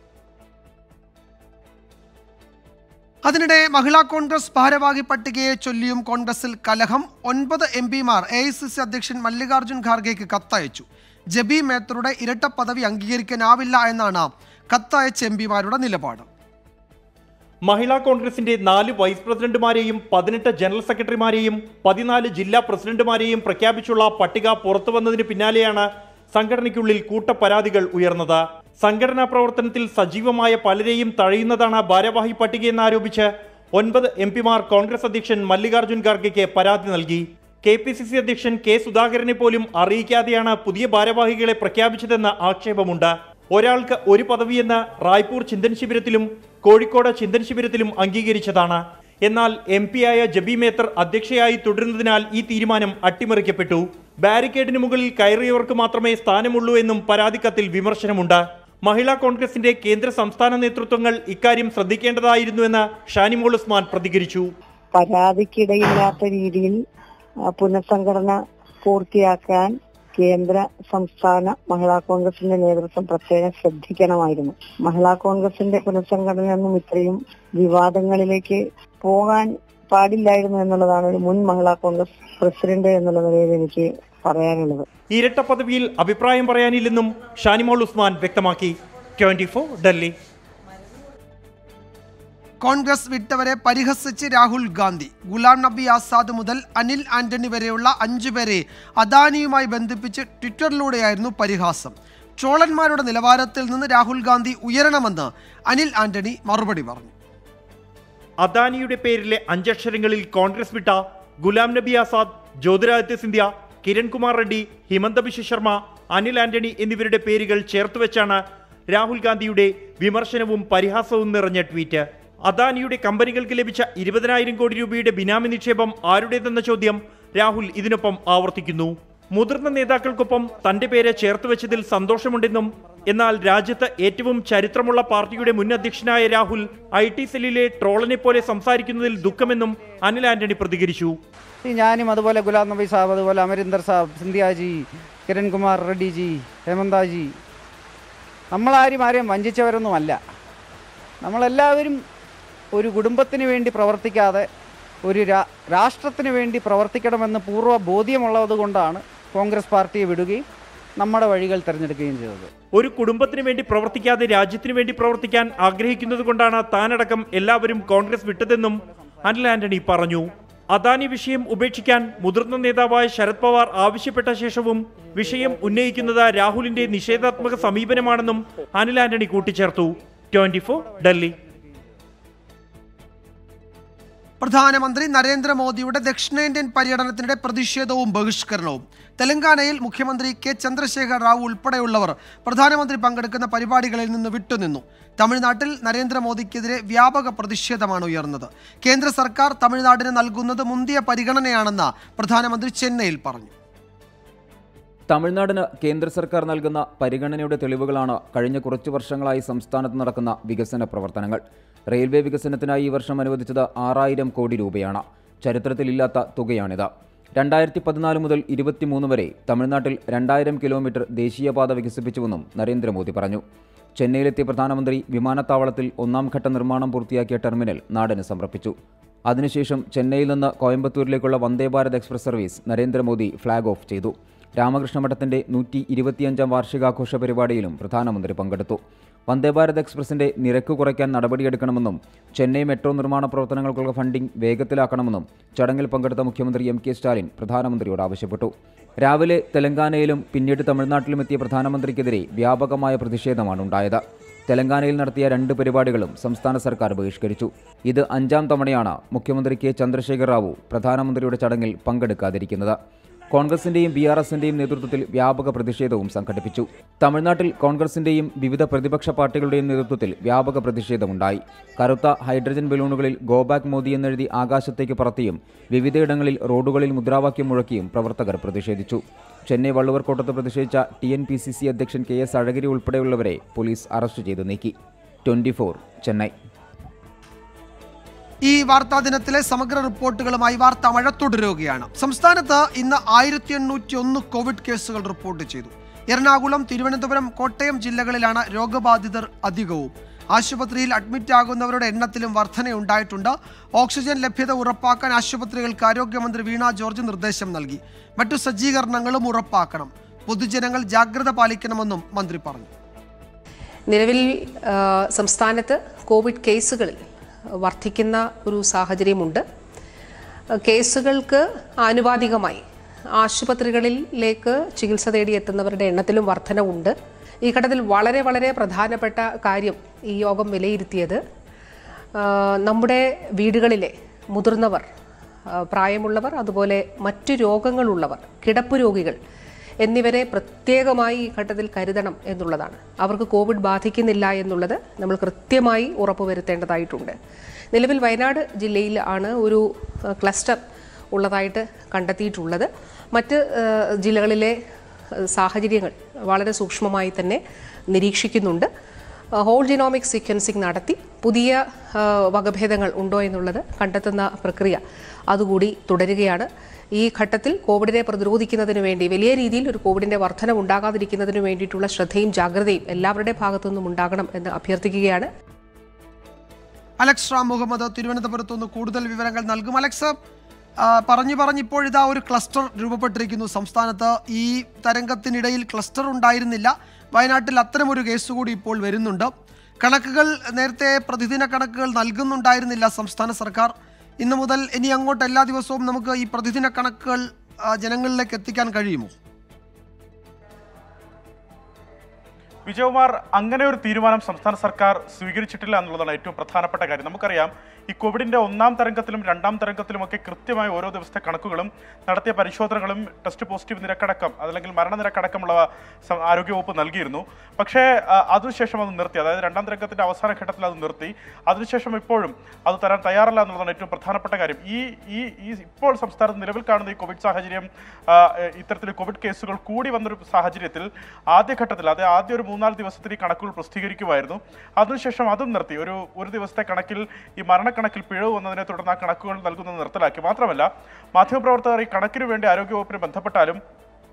A: അതിനിടെ മഹിളാ കോൺഗ്രസ് ഭാരവാഹി പട്ടികയെ ചൊല്ലിയും കോൺഗ്രസിൽ കലഹം ഒൻപത് എം പിമാർ എ ഐ സി സി അധ്യക്ഷൻ മല്ലികാർജ്ജുൻ ഖാർഗെക്ക് കത്തയച്ചു ജബി മേത്തറുടെ ഇരട്ട പദവി അംഗീകരിക്കാനാവില്ല എന്നാണ് കത്തയച്ച എം പിമാരുടെ നിലപാട്
J: മഹിളാ കോൺഗ്രസിന്റെ നാല് വൈസ് പ്രസിഡന്റുമാരെയും പതിനെട്ട് ജനറൽ സെക്രട്ടറിമാരെയും പതിനാല് ജില്ലാ പ്രസിഡന്റുമാരെയും പ്രഖ്യാപിച്ചുള്ള പട്ടിക പുറത്തുവന്നതിന് പിന്നാലെയാണ് സംഘടനയ്ക്കുള്ളിൽ കൂട്ടപ്പരാതികൾ ഉയർന്നത് സംഘടനാ പ്രവർത്തനത്തിൽ സജീവമായ പലരെയും തഴയുന്നതാണ് ഭാരവാഹി പട്ടികയെന്നാരോപിച്ച് ഒൻപത് എം പിമാർ കോൺഗ്രസ് അധ്യക്ഷൻ മല്ലികാർജ്ജുൻ ഖാർഗെക്ക് പരാതി നൽകി കെ പി സി സി അധ്യക്ഷൻ കെ സുധാകരനെ പോലും അറിയിക്കാതെയാണ് പുതിയ ഭാരവാഹികളെ പ്രഖ്യാപിച്ചതെന്ന ആക്ഷേപമുണ്ട് ഒരാൾക്ക് ഒരു പദവിയെന്ന് റായ്പൂർ ചിന്തൻ ശിബിരത്തിലും കോഴിക്കോട് ചിന്തൻ ശിബിരത്തിലും അംഗീകരിച്ചതാണ് എന്നാൽ എം പിയായ ജബി മേത്തർ അധ്യക്ഷയായി തുടരുന്നതിനാൽ ഈ തീരുമാനം അട്ടിമറിക്കപ്പെട്ടു ബാരിക്കേഡിന് മുകളിൽ കയറിയവർക്ക് മാത്രമേ സ്ഥാനമുള്ളൂ എന്നും പരാതിക്കത്തിൽ വിമർശനമുണ്ട് മഹിളാ കോൺഗ്രസിന്റെ കേന്ദ്ര സംസ്ഥാന നേതൃത്വങ്ങൾ ഇക്കാര്യം ശ്രദ്ധിക്കേണ്ടതായിരുന്നുവെന്ന് ഷാനിമോൾ ഉസ്മാൻ പ്രതികരിച്ചു
K: പരാതിക്കിടയില്ലാത്ത രീതിയിൽ ആ, പുനഃസംഘടന പൂർത്തിയാക്കാൻ കേന്ദ്ര സംസ്ഥാന മഹിളാ കോൺഗ്രസിന്റെ നേതൃത്വം പ്രത്യേകം ശ്രദ്ധിക്കണമായിരുന്നു മഹിളാ കോൺഗ്രസിന്റെ പുനഃസംഘടനയൊന്നും ഇത്രയും വിവാദങ്ങളിലേക്ക് പോകാൻ പാടില്ലായിരുന്നു എന്നുള്ളതാണ് ഒരു മുൻ മഹിളാ കോൺഗ്രസ് പ്രസിഡന്റ് എന്നുള്ള നിലയിൽ എനിക്ക് പറയാനുള്ളത്
J: ഇരട്ട പദവിയിൽ അഭിപ്രായം പറയാനില്ലെന്നും ഷാനിമോൾ ഉസ്മാൻ വ്യക്തമാക്കി ട്വന്റി ഡൽഹി
A: കോൺഗ്രസ് വിട്ടവരെ പരിഹസിച്ച് രാഹുൽ ഗാന്ധി ഗുലാം നബി ആസാദ് മുതൽ അനിൽ ആന്റണി വരെയുള്ള അഞ്ചുപേരെ അദാനിയുമായി ബന്ധിപ്പിച്ച് ട്വിറ്ററിലൂടെയായിരുന്നു പരിഹാസം ട്രോളന്മാരുടെ നിലവാരത്തിൽ നിന്ന് രാഹുൽ ഗാന്ധി ഉയരണമെന്ന് അനിൽ ആന്റണി മറുപടി പറഞ്ഞു
J: അദാനിയുടെ പേരിലെ അഞ്ചക്ഷരങ്ങളിൽ കോൺഗ്രസ് വിട്ട ഗുലാം നബി ആസാദ് ജ്യോതിരാദിത്യ സിന്ധ്യ കിരൺകുമാർ റെഡ്ഡി ഹിമന്ത ബിശ്വ ശർമ്മ അനിൽ ആന്റണി എന്നിവരുടെ പേരുകൾ ചേർത്തുവെച്ചാണ് രാഹുൽ ഗാന്ധിയുടെ വിമർശനവും പരിഹാസവും നിറഞ്ഞ ട്വീറ്റ് അദാനിയുടെ കമ്പനികൾക്ക് ലഭിച്ച ഇരുപതിനായിരം കോടി രൂപയുടെ ബിനാമി നിക്ഷേപം ആരുടേതെന്ന ചോദ്യം രാഹുൽ ഇതിനൊപ്പം ആവർത്തിക്കുന്നു മുതിർന്ന നേതാക്കൾക്കൊപ്പം തന്റെ പേര് ചേർത്തുവെച്ചതിൽ സന്തോഷമുണ്ടെന്നും എന്നാൽ രാജ്യത്ത് ഏറ്റവും ചരിത്രമുള്ള പാർട്ടിയുടെ മുൻ അധ്യക്ഷനായ രാഹുൽ ഐ ടി സെല്ലിലെ ട്രോളനെ പോലെ സംസാരിക്കുന്നതിൽ ദുഃഖമെന്നും അനിൽ ആന്റണി പ്രതികരിച്ചു
L: ഞാനും അതുപോലെ ഗുലാം നബി സാബ് അതുപോലെ അമരീന്ദർ സാബ് സിന്ധ്യാജി കിരൺകുമാർ റെഡ്ഡിജി ഹേമന്താജി നമ്മളാരും ആരെയും വഞ്ചിച്ചവരൊന്നുമല്ല നമ്മളെല്ലാവരും ഒരു കുടുംബത്തിന് വേണ്ടി പ്രവർത്തിക്കാതെ ഒരു രാ- രാഷ്ട്രത്തിന് വേണ്ടി പ്രവർത്തിക്കണമെന്ന് പൂർവ്വ ബോധ്യമുള്ളത് കൊണ്ടാണ് കോൺഗ്രസ് പാർട്ടിയെ വിടുകയും നമ്മുടെ വഴികൾ തിരഞ്ഞെടുക്കുകയും ചെയ്തത്
J: ഒരു കുടുംബത്തിന് വേണ്ടി പ്രവർത്തിക്കാതെ രാജ്യത്തിന് വേണ്ടി പ്രവർത്തിക്കാൻ ആഗ്രഹിക്കുന്നത് കൊണ്ടാണ് താനടക്കം എല്ലാവരും കോൺഗ്രസ് വിട്ടതെന്നും അനിൽ ആന്റണി പറഞ്ഞു അദാനി വിഷയം ഉപേക്ഷിക്കാൻ മുതിർന്ന നേതാവായ ശരത് പവാർ ആവശ്യപ്പെട്ട ശേഷവും വിഷയം ഉന്നയിക്കുന്നത് രാഹുലിന്റെ നിഷേധാത്മക സമീപനമാണെന്നും അനിൽ ആന്റണി കൂട്ടിച്ചേർത്തു ട്വന്റി ഡൽഹി
A: പ്രധാനമന്ത്രി നരേന്ദ്രമോദിയുടെ ദക്ഷിണേന്ത്യൻ പര്യടനത്തിനിടെ പ്രതിഷേധവും ബഹിഷ്കരണവും തെലങ്കാനയിൽ മുഖ്യമന്ത്രി കെ ചന്ദ്രശേഖർ റാവു ഉൾപ്പെടെയുള്ളവർ പ്രധാനമന്ത്രി പങ്കെടുക്കുന്ന പരിപാടികളിൽ നിന്ന് വിട്ടുനിന്നു തമിഴ്നാട്ടിൽ നരേന്ദ്രമോദിക്കെതിരെ വ്യാപക പ്രതിഷേധമാണ് ഉയർന്നത് കേന്ദ്ര സർക്കാർ തമിഴ്നാടിന് നൽകുന്നത് മുന്തിയ പരിഗണനയാണെന്ന് പ്രധാനമന്ത്രി ചെന്നൈയിൽ പറഞ്ഞു
M: തമിഴ്നാടിന് കേന്ദ്ര സർക്കാർ നൽകുന്ന പരിഗണനയുടെ തെളിവുകളാണ് കഴിഞ്ഞ കുറച്ചു വർഷങ്ങളായി സംസ്ഥാനത്ത് നടക്കുന്ന വികസന പ്രവർത്തനങ്ങൾ റെയിൽവേ വികസനത്തിനായി ഈ വർഷം അനുവദിച്ചത് ആറായിരം കോടി രൂപയാണ് ചരിത്രത്തിലില്ലാത്ത തുകയാണിത് രണ്ടായിരത്തി പതിനാല് മുതൽ ഇരുപത്തിമൂന്ന് വരെ തമിഴ്നാട്ടിൽ രണ്ടായിരം കിലോമീറ്റർ ദേശീയപാത വികസിപ്പിച്ചുവെന്നും നരേന്ദ്രമോദി പറഞ്ഞു ചെന്നൈയിലെത്തിയ പ്രധാനമന്ത്രി വിമാനത്താവളത്തിൽ ഒന്നാം ഘട്ട നിർമ്മാണം പൂർത്തിയാക്കിയ ടെർമിനൽ നാടിന് സമർപ്പിച്ചു അതിനുശേഷം ചെന്നൈയിൽ നിന്ന് കോയമ്പത്തൂരിലേക്കുള്ള വന്ദേ Bharat express service Narendra Modi flag off ചെയ്തു രാമകൃഷ്ണ മഠത്തിന്റെ നൂറ്റി ഇരുപത്തിയഞ്ചാം വാർഷികാഘോഷ പരിപാടിയിലും പ്രധാനമന്ത്രി പങ്കെടുത്തു വന്ദേ ഭാരത് എക്സ്പ്രസിന്റെ നിരക്ക് കുറയ്ക്കാൻ നടപടിയെടുക്കണമെന്നും ചെന്നൈ മെട്രോ നിർമ്മാണ പ്രവർത്തനങ്ങൾക്കുള്ള ഫണ്ടിംഗ് വേഗത്തിലാക്കണമെന്നും ചടങ്ങിൽ പങ്കെടുത്ത മുഖ്യമന്ത്രി എം കെ സ്റ്റാലിൻ പ്രധാനമന്ത്രിയോട് ആവശ്യപ്പെട്ടു രാവിലെ തെലങ്കാനയിലും പിന്നീട് തമിഴ്നാട്ടിലും എത്തിയ പ്രധാനമന്ത്രിക്കെതിരെ വ്യാപകമായ പ്രതിഷേധമാണ് ഉണ്ടായത് തെലങ്കാനയിൽ നടത്തിയ രണ്ട് പരിപാടികളും സംസ്ഥാന സർക്കാർ ബഹിഷ്കരിച്ചു ഇത് അഞ്ചാം തവണയാണ് മുഖ്യമന്ത്രി കെ ചന്ദ്രശേഖർ റാവു പ്രധാനമന്ത്രിയുടെ ചടങ്ങിൽ പങ്കെടുക്കാതിരിക്കുന്നത് കോൺഗ്രസിന്റെയും ബി ആർ എസിന്റെയും നേതൃത്വത്തിൽ വ്യാപക പ്രതിഷേധവും സംഘടിപ്പിച്ചു തമിഴ്നാട്ടിൽ കോൺഗ്രസിന്റെയും വിവിധ പ്രതിപക്ഷ പാർട്ടികളുടെയും നേതൃത്വത്തിൽ വ്യാപക പ്രതിഷേധമുണ്ടായി കറുത്ത ഹൈഡ്രജൻ ബലൂണുകളിൽ ഗോബാക്ക് മോദി എന്നെഴുതി ആകാശത്തേക്ക് പറത്തിയും വിവിധയിടങ്ങളിൽ റോഡുകളിൽ മുദ്രാവാക്യം മുഴക്കിയും പ്രവർത്തകർ പ്രതിഷേധിച്ചു ചെന്നൈ വള്ളുവർക്കോട്ടത്ത് പ്രതിഷേധിച്ച T N P C C അധ്യക്ഷൻ കെ എസ് അഴഗിരി ഉൾപ്പെടെയുള്ളവരെ പോലീസ് അറസ്റ്റ് ചെയ്ത് നീക്കി ട്വന്റി ചെന്നൈ
A: ഈ വാർത്താ ദിനത്തിലെ സമഗ്ര റിപ്പോർട്ടുകളുമായി വാർത്താ മഴ തുടരുകയാണ് സംസ്ഥാനത്ത് ഇന്ന് ആയിരത്തി എണ്ണൂറ്റി ഒന്ന് കോവിഡ് കേസുകൾ റിപ്പോർട്ട് ചെയ്തു എറണാകുളം തിരുവനന്തപുരം കോട്ടയം ജില്ലകളിലാണ് രോഗബാധിതർ അധികവും ആശുപത്രിയിൽ അഡ്മിറ്റ് ആകുന്നവരുടെ എണ്ണത്തിലും വർധനയുണ്ടായിട്ടുണ്ട് ഓക്സിജൻ ലഭ്യത ഉറപ്പാക്കാൻ ആശുപത്രികൾക്ക് ആരോഗ്യമന്ത്രി വീണ ജോർജ് നിർദ്ദേശം നൽകി മറ്റു സജ്ജീകരണങ്ങളും ഉറപ്പാക്കണം പൊതുജനങ്ങൾ ജാഗ്രത പാലിക്കണമെന്നും മന്ത്രി പറഞ്ഞു
N: നിലവിൽ ആ, സംസ്ഥാനത്ത് കോവിഡ് കേസുകളിൽ വർദ്ധിക്കുന്ന ഒരു സാഹചര്യമുണ്ട് കേസുകൾക്ക് ആനുപാതികമായി ആശുപത്രികളിലേക്ക് ചികിത്സ തേടി എത്തുന്നവരുടെ എണ്ണത്തിലും വർധനവുണ്ട് ഈ ഘട്ടത്തിൽ വളരെ വളരെ പ്രധാനപ്പെട്ട കാര്യം ഈ യോഗം വിലയിരുത്തിയത് ആ, നമ്മുടെ വീടുകളിലെ മുതിർന്നവർ ആ, പ്രായമുള്ളവർ അതുപോലെ മറ്റു രോഗങ്ങളുള്ളവർ കിടപ്പ് രോഗികൾ എന്നിവരെ പ്രത്യേകമായി ഈ ഘട്ടത്തിൽ കരുതണം എന്നുള്ളതാണ് അവർക്ക് കോവിഡ് ബാധിക്കുന്നില്ല എന്നുള്ളത് നമ്മൾ കൃത്യമായി ഉറപ്പുവരുത്തേണ്ടതായിട്ടുണ്ട് നിലവിൽ വയനാട് ജില്ലയിൽ ആണ് ഒരു ആ, ക്ലസ്റ്റർ ഉള്ളതായിട്ട് കണ്ടെത്തിയിട്ടുള്ളത് മറ്റ് ആ, ജില്ലകളിലെ ആ, സാഹചര്യങ്ങൾ വളരെ സൂക്ഷ്മമായി തന്നെ നിരീക്ഷിക്കുന്നുണ്ട് ആ, ഹോൾ ജിനോമിക് സീക്വൻസിംഗ് നടത്തി പുതിയ ആ, വകഭേദങ്ങൾ ഉണ്ടോ എന്നുള്ളത് കണ്ടെത്തുന്ന പ്രക്രിയ അതുകൂടി തുടരുകയാണ് ഈ ഘട്ടത്തിൽ കോവിഡിനെ പ്രതിരോധിക്കുന്നതിന് വേണ്ടി വലിയ രീതിയിൽ ഒരു കോവിഡിന്റെ വർധന ഉണ്ടാകാതിരിക്കുന്നതിന് വേണ്ടിയിട്ടുള്ള ശ്രദ്ധയും ജാഗ്രതയും എല്ലാവരുടെ ഭാഗത്തു നിന്നും ഉണ്ടാകണം എന്ന് അഭ്യർത്ഥിക്കുകയാണ്
A: അലക്സ് റാം മുഹമ്മദ് തിരുവനന്തപുരത്ത് നിന്ന് കൂടുതൽ വിവരങ്ങൾ നൽകും അലക്സ് ആ, പറഞ്ഞു പറഞ്ഞ് ഇപ്പോഴിതാ ഒരു ക്ലസ്റ്റർ രൂപപ്പെട്ടിരിക്കുന്നു സംസ്ഥാനത്ത് ഈ തരംഗത്തിനിടയിൽ ക്ലസ്റ്റർ ഉണ്ടായിരുന്നില്ല വയനാട്ടിൽ അത്തരമൊരു കേസ് കൂടി ഇപ്പോൾ വരുന്നുണ്ട് കണക്കുകൾ നേരത്തെ പ്രതിദിന കണക്കുകൾ നൽകുന്നുണ്ടായിരുന്നില്ല സംസ്ഥാന സർക്കാർ ഇന്നു മുതൽ ഇനി അങ്ങോട്ട് എല്ലാ ദിവസവും നമുക്ക് ഈ പ്രതിദിന കണക്കുകൾ ആ, ജനങ്ങളിലേക്ക് എത്തിക്കാൻ കഴിയുമോ
O: വിജയകുമാർ അങ്ങനെ ഒരു തീരുമാനം സംസ്ഥാന സർക്കാർ സ്വീകരിച്ചിട്ടില്ല എന്നുള്ളതാണ് ഏറ്റവും പ്രധാനപ്പെട്ട കാര്യം നമുക്കറിയാം ഈ കോവിഡിന്റെ ഒന്നാം തരംഗത്തിലും രണ്ടാം തരംഗത്തിലുമൊക്കെ കൃത്യമായി ഓരോ ദിവസത്തെ കണക്കുകളും നടത്തിയ പരിശോധനകളും ടെസ്റ്റ് പോസിറ്റീവ് നിരക്കടക്കം അതല്ലെങ്കിൽ മരണനിരക്കടക്കമുള്ളവ സം- ആരോഗ്യവകുപ്പ് നൽകിയിരുന്നു പക്ഷേ ആ, അതിനുശേഷം അത് നിർത്തി അതായത് രണ്ടാം തരംഗത്തിന്റെ അവസാന ഘട്ടത്തിൽ അത് നിർത്തി അതിനുശേഷം ഇപ്പോഴും അത് തരാൻ തയ്യാറല്ല എന്നുള്ളതാണ് ഏറ്റവും പ്രധാനപ്പെട്ട കാര്യം ഈ ഈ ഈ ഇപ്പോൾ സംസ്ഥാനത്ത് നിലവിൽ കാണുന്ന ഈ കോവിഡ് സാഹചര്യം ആ, ഇത്തരത്തിൽ കോവിഡ് കേസുകൾ കൂടി വന്നൊരു സാഹചര്യത്തിൽ ആദ്യഘട്ടത്തിൽ അത് ആദ്യ ഒരു മൂന്നാല് ദിവസത്തിൽ ഈ കണക്കുകൾ പ്രസിദ്ധീകരിക്കുമായിരുന്നു അതിനുശേഷം അതും നിർത്തി ഒരു ഒരു ദിവസത്തെ കണക്കിൽ ഈ മരണക്കണക്കിൽ പിഴവ് വന്നതിനെ തുടർന്ന് ആ കണക്കുകൾ നൽകുന്നത് നിർത്തലാക്കി മാത്രമല്ല മാധ്യമപ്രവർത്തകർ ഈ കണക്കിന് വേണ്ടി ആരോഗ്യവകുപ്പിനെ ബന്ധപ്പെട്ടാലും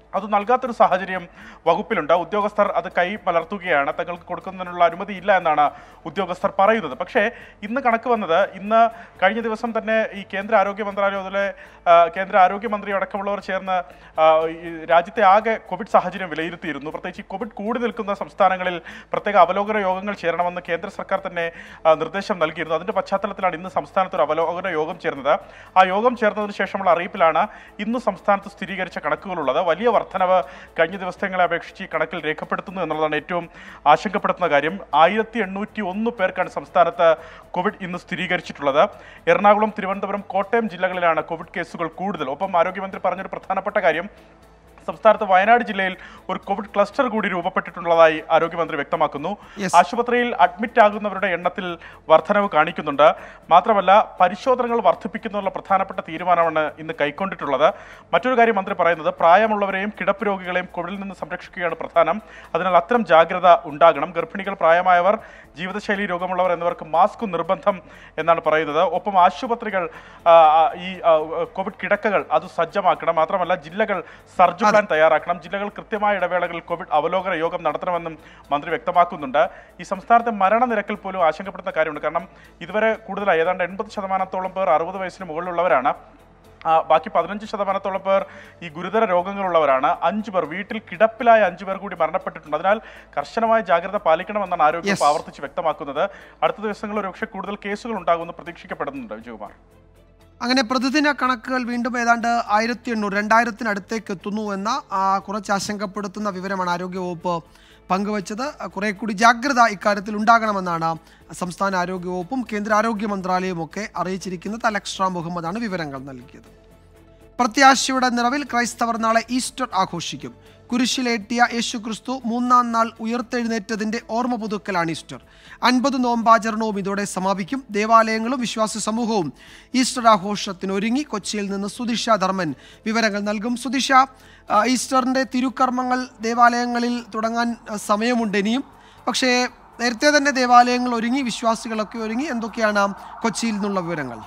O: അത് നൽകാത്തൊരു സാഹചര്യം വകുപ്പിലുണ്ട് ഉദ്യോഗസ്ഥർ അത് കൈ മലർത്തുകയാണ് തങ്ങൾക്ക് കൊടുക്കുന്നതിനുള്ള അനുമതി ഇല്ല എന്നാണ് ഉദ്യോഗസ്ഥർ പറയുന്നത് പക്ഷേ ഇന്ന് കണക്ക് വന്നത് ഇന്ന് കഴിഞ്ഞ ദിവസം തന്നെ ഈ കേന്ദ്ര ആരോഗ്യ മന്ത്രാലയം അതുപോലെ ആ, കേന്ദ്ര ആരോഗ്യമന്ത്രി അടക്കമുള്ളവർ ചേർന്ന് ആ, ഈ രാജ്യത്തെ ആകെ കോവിഡ് സാഹചര്യം വിലയിരുത്തിയിരുന്നു പ്രത്യേകിച്ച് ഈ കോവിഡ് കൂടി നിൽക്കുന്ന സംസ്ഥാനങ്ങളിൽ പ്രത്യേക അവലോകന യോഗങ്ങൾ ചേരണമെന്ന് കേന്ദ്ര സർക്കാർ തന്നെ ആ, നിർദ്ദേശം നൽകിയിരുന്നു അതിന്റെ പശ്ചാത്തലത്തിലാണ് ഇന്ന് സംസ്ഥാനത്ത് ഒരു അവലോകന യോഗം ചേർന്നത് ആ യോഗം ചേർന്നതിന് ശേഷമുള്ള അറിയിപ്പിലാണ് ഇന്ന് സംസ്ഥാനത്ത് സ്ഥിരീകരിച്ച കണക്കുകളുള്ളത് വലിയ വർധനവ് കഴിഞ്ഞ ദിവസങ്ങളെ അപേക്ഷിച്ച് ഈ കണക്കിൽ രേഖപ്പെടുത്തുന്നു എന്നുള്ളതാണ് ഏറ്റവും ആശങ്കപ്പെടുത്തുന്ന കാര്യം ആയിരത്തി എണ്ണൂറ്റി ഒന്ന് പേർക്കാണ് സംസ്ഥാനത്ത് കോവിഡ് ഇന്ന് സ്ഥിരീകരിച്ചിട്ടുള്ളത് എറണാകുളം തിരുവനന്തപുരം കോട്ടയം ജില്ലകളിലാണ് കോവിഡ് കേസുകൾ കൂടുതൽ ഒപ്പം ആരോഗ്യമന്ത്രി പറഞ്ഞൊരു പ്രധാനപ്പെട്ട കാര്യം സംസ്ഥാനത്ത് വയനാട് ജില്ലയിൽ ഒരു കോവിഡ് ക്ലസ്റ്റർ കൂടി രൂപപ്പെട്ടിട്ടുള്ളതായി ആരോഗ്യമന്ത്രി വ്യക്തമാക്കുന്നു
A: Yes.
O: ആശുപത്രിയിൽ അഡ്മിറ്റ് ആകുന്നവരുടെ എണ്ണത്തിൽ വർധനവ് കാണിക്കുന്നുണ്ട് മാത്രമല്ല പരിശോധനകൾ വർദ്ധിപ്പിക്കുന്നതിനുള്ള പ്രധാനപ്പെട്ട തീരുമാനമാണ് ഇന്ന് കൈക്കൊണ്ടിട്ടുള്ളത് മറ്റൊരു കാര്യം മന്ത്രി പറയുന്നത് പ്രായമുള്ളവരെയും കിടപ്പ് രോഗികളെയും കോവിഡിൽ നിന്ന് സംരക്ഷിക്കുകയാണ് പ്രധാനം അതിനാൽ അത്തരം ജാഗ്രത ഉണ്ടാകണം ഗർഭിണികൾ പ്രായമായവർ ജീവിതശൈലി രോഗമുള്ളവർ എന്നിവർക്ക് മാസ്ക് നിർബന്ധം എന്നാണ് പറയുന്നത് ഒപ്പം ആശുപത്രികൾ ആ, ആ, ഈ ആ, കോവിഡ് കിടക്കകൾ അത് സജ്ജമാക്കണം മാത്രമല്ല ജില്ലകൾ സർജ് പ്ലാൻ തയ്യാറാക്കണം ജില്ലകൾ കൃത്യമായ ഇടവേളകളിൽ കോവിഡ് അവലോകന യോഗം നടത്തണമെന്നും മന്ത്രി വ്യക്തമാക്കുന്നുണ്ട് ഈ സംസ്ഥാനത്തെ മരണനിരക്കിൽ പോലും ആശങ്കപ്പെടുന്ന കാര്യമുണ്ട് കാരണം ഇതുവരെ കൂടുതലായി ഏതാണ്ട് എൺപത് ശതമാനത്തോളം പേർ അറുപത് വയസ്സിന് മുകളിലുള്ളവരാണ് ആ, ബാക്കി പതിനഞ്ച് ശതമാനത്തോളം പേർ ഈ ഗുരുതര രോഗങ്ങളുള്ളവരാണ് അഞ്ചു പേർ വീട്ടിൽ കിടപ്പിലായ അഞ്ചു പേർ കൂടി മരണപ്പെട്ടിട്ടുണ്ട് അതിനാൽ കർശനമായ ജാഗ്രത പാലിക്കണമെന്നാണ് ആരോഗ്യ
A: Yes.
O: ആവർത്തിച്ച് വ്യക്തമാക്കുന്നത് അടുത്ത ദിവസങ്ങളിൽ ഒരുപക്ഷെ കൂടുതൽ കേസുകൾ ഉണ്ടാകുമെന്ന് പ്രതീക്ഷിക്കപ്പെടുന്നുണ്ട് വിജയകുമാർ
A: അങ്ങനെ പ്രതിദിന കണക്കുകൾ വീണ്ടും ഏതാണ്ട് ആയിരത്തി എണ്ണൂറ് രണ്ടായിരത്തിനടുത്തേക്ക് എത്തുന്നു എന്ന ആ, കുറച്ച് ആശങ്കപ്പെടുത്തുന്ന വിവരമാണ് ആരോഗ്യവകുപ്പ് പങ്കുവച്ചത് ആ, കുറെ കൂടി ജാഗ്രത ഇക്കാര്യത്തിൽ ഉണ്ടാകണമെന്നാണ് സംസ്ഥാന ആരോഗ്യവകുപ്പും കേന്ദ്ര ആരോഗ്യ മന്ത്രാലയവും ഒക്കെ അറിയിച്ചിരിക്കുന്നത് അലക്സ്ട്ര മുഹമ്മദാണ് വിവരങ്ങൾ നൽകിയത് പ്രത്യാശയുടെ നിറവിൽ ക്രൈസ്തവർ നാളെ ഈസ്റ്റർ ആഘോഷിക്കും കുരിശിലേറ്റിയ യേശുക്രിസ്തു മൂന്നാം നാൾ ഉയർത്തെഴുന്നേറ്റതിന്റെ ഓർമ്മ പുതുക്കലാണ് ഈസ്റ്റർ അൻപത് നോമ്പാചരണവും ഇതോടെ സമാപിക്കും ദേവാലയങ്ങളും വിശ്വാസ സമൂഹവും ഈസ്റ്റർ ആഘോഷത്തിന് ഒരുങ്ങി കൊച്ചിയിൽ നിന്ന് സുദിഷ ധർമ്മൻ വിവരങ്ങൾ നൽകും സുദിഷ ആ, ഈസ്റ്ററിന്റെ തിരുക്കർമ്മങ്ങൾ ദേവാലയങ്ങളിൽ തുടങ്ങാൻ ആ, സമയമുണ്ട് ഇനിയും പക്ഷേ നേരത്തെ തന്നെ ദേവാലയങ്ങൾ ഒരുങ്ങി വിശ്വാസികളൊക്കെ ഒരുങ്ങി എന്തൊക്കെയാണ് കൊച്ചിയിൽ നിന്നുള്ള വിവരങ്ങൾ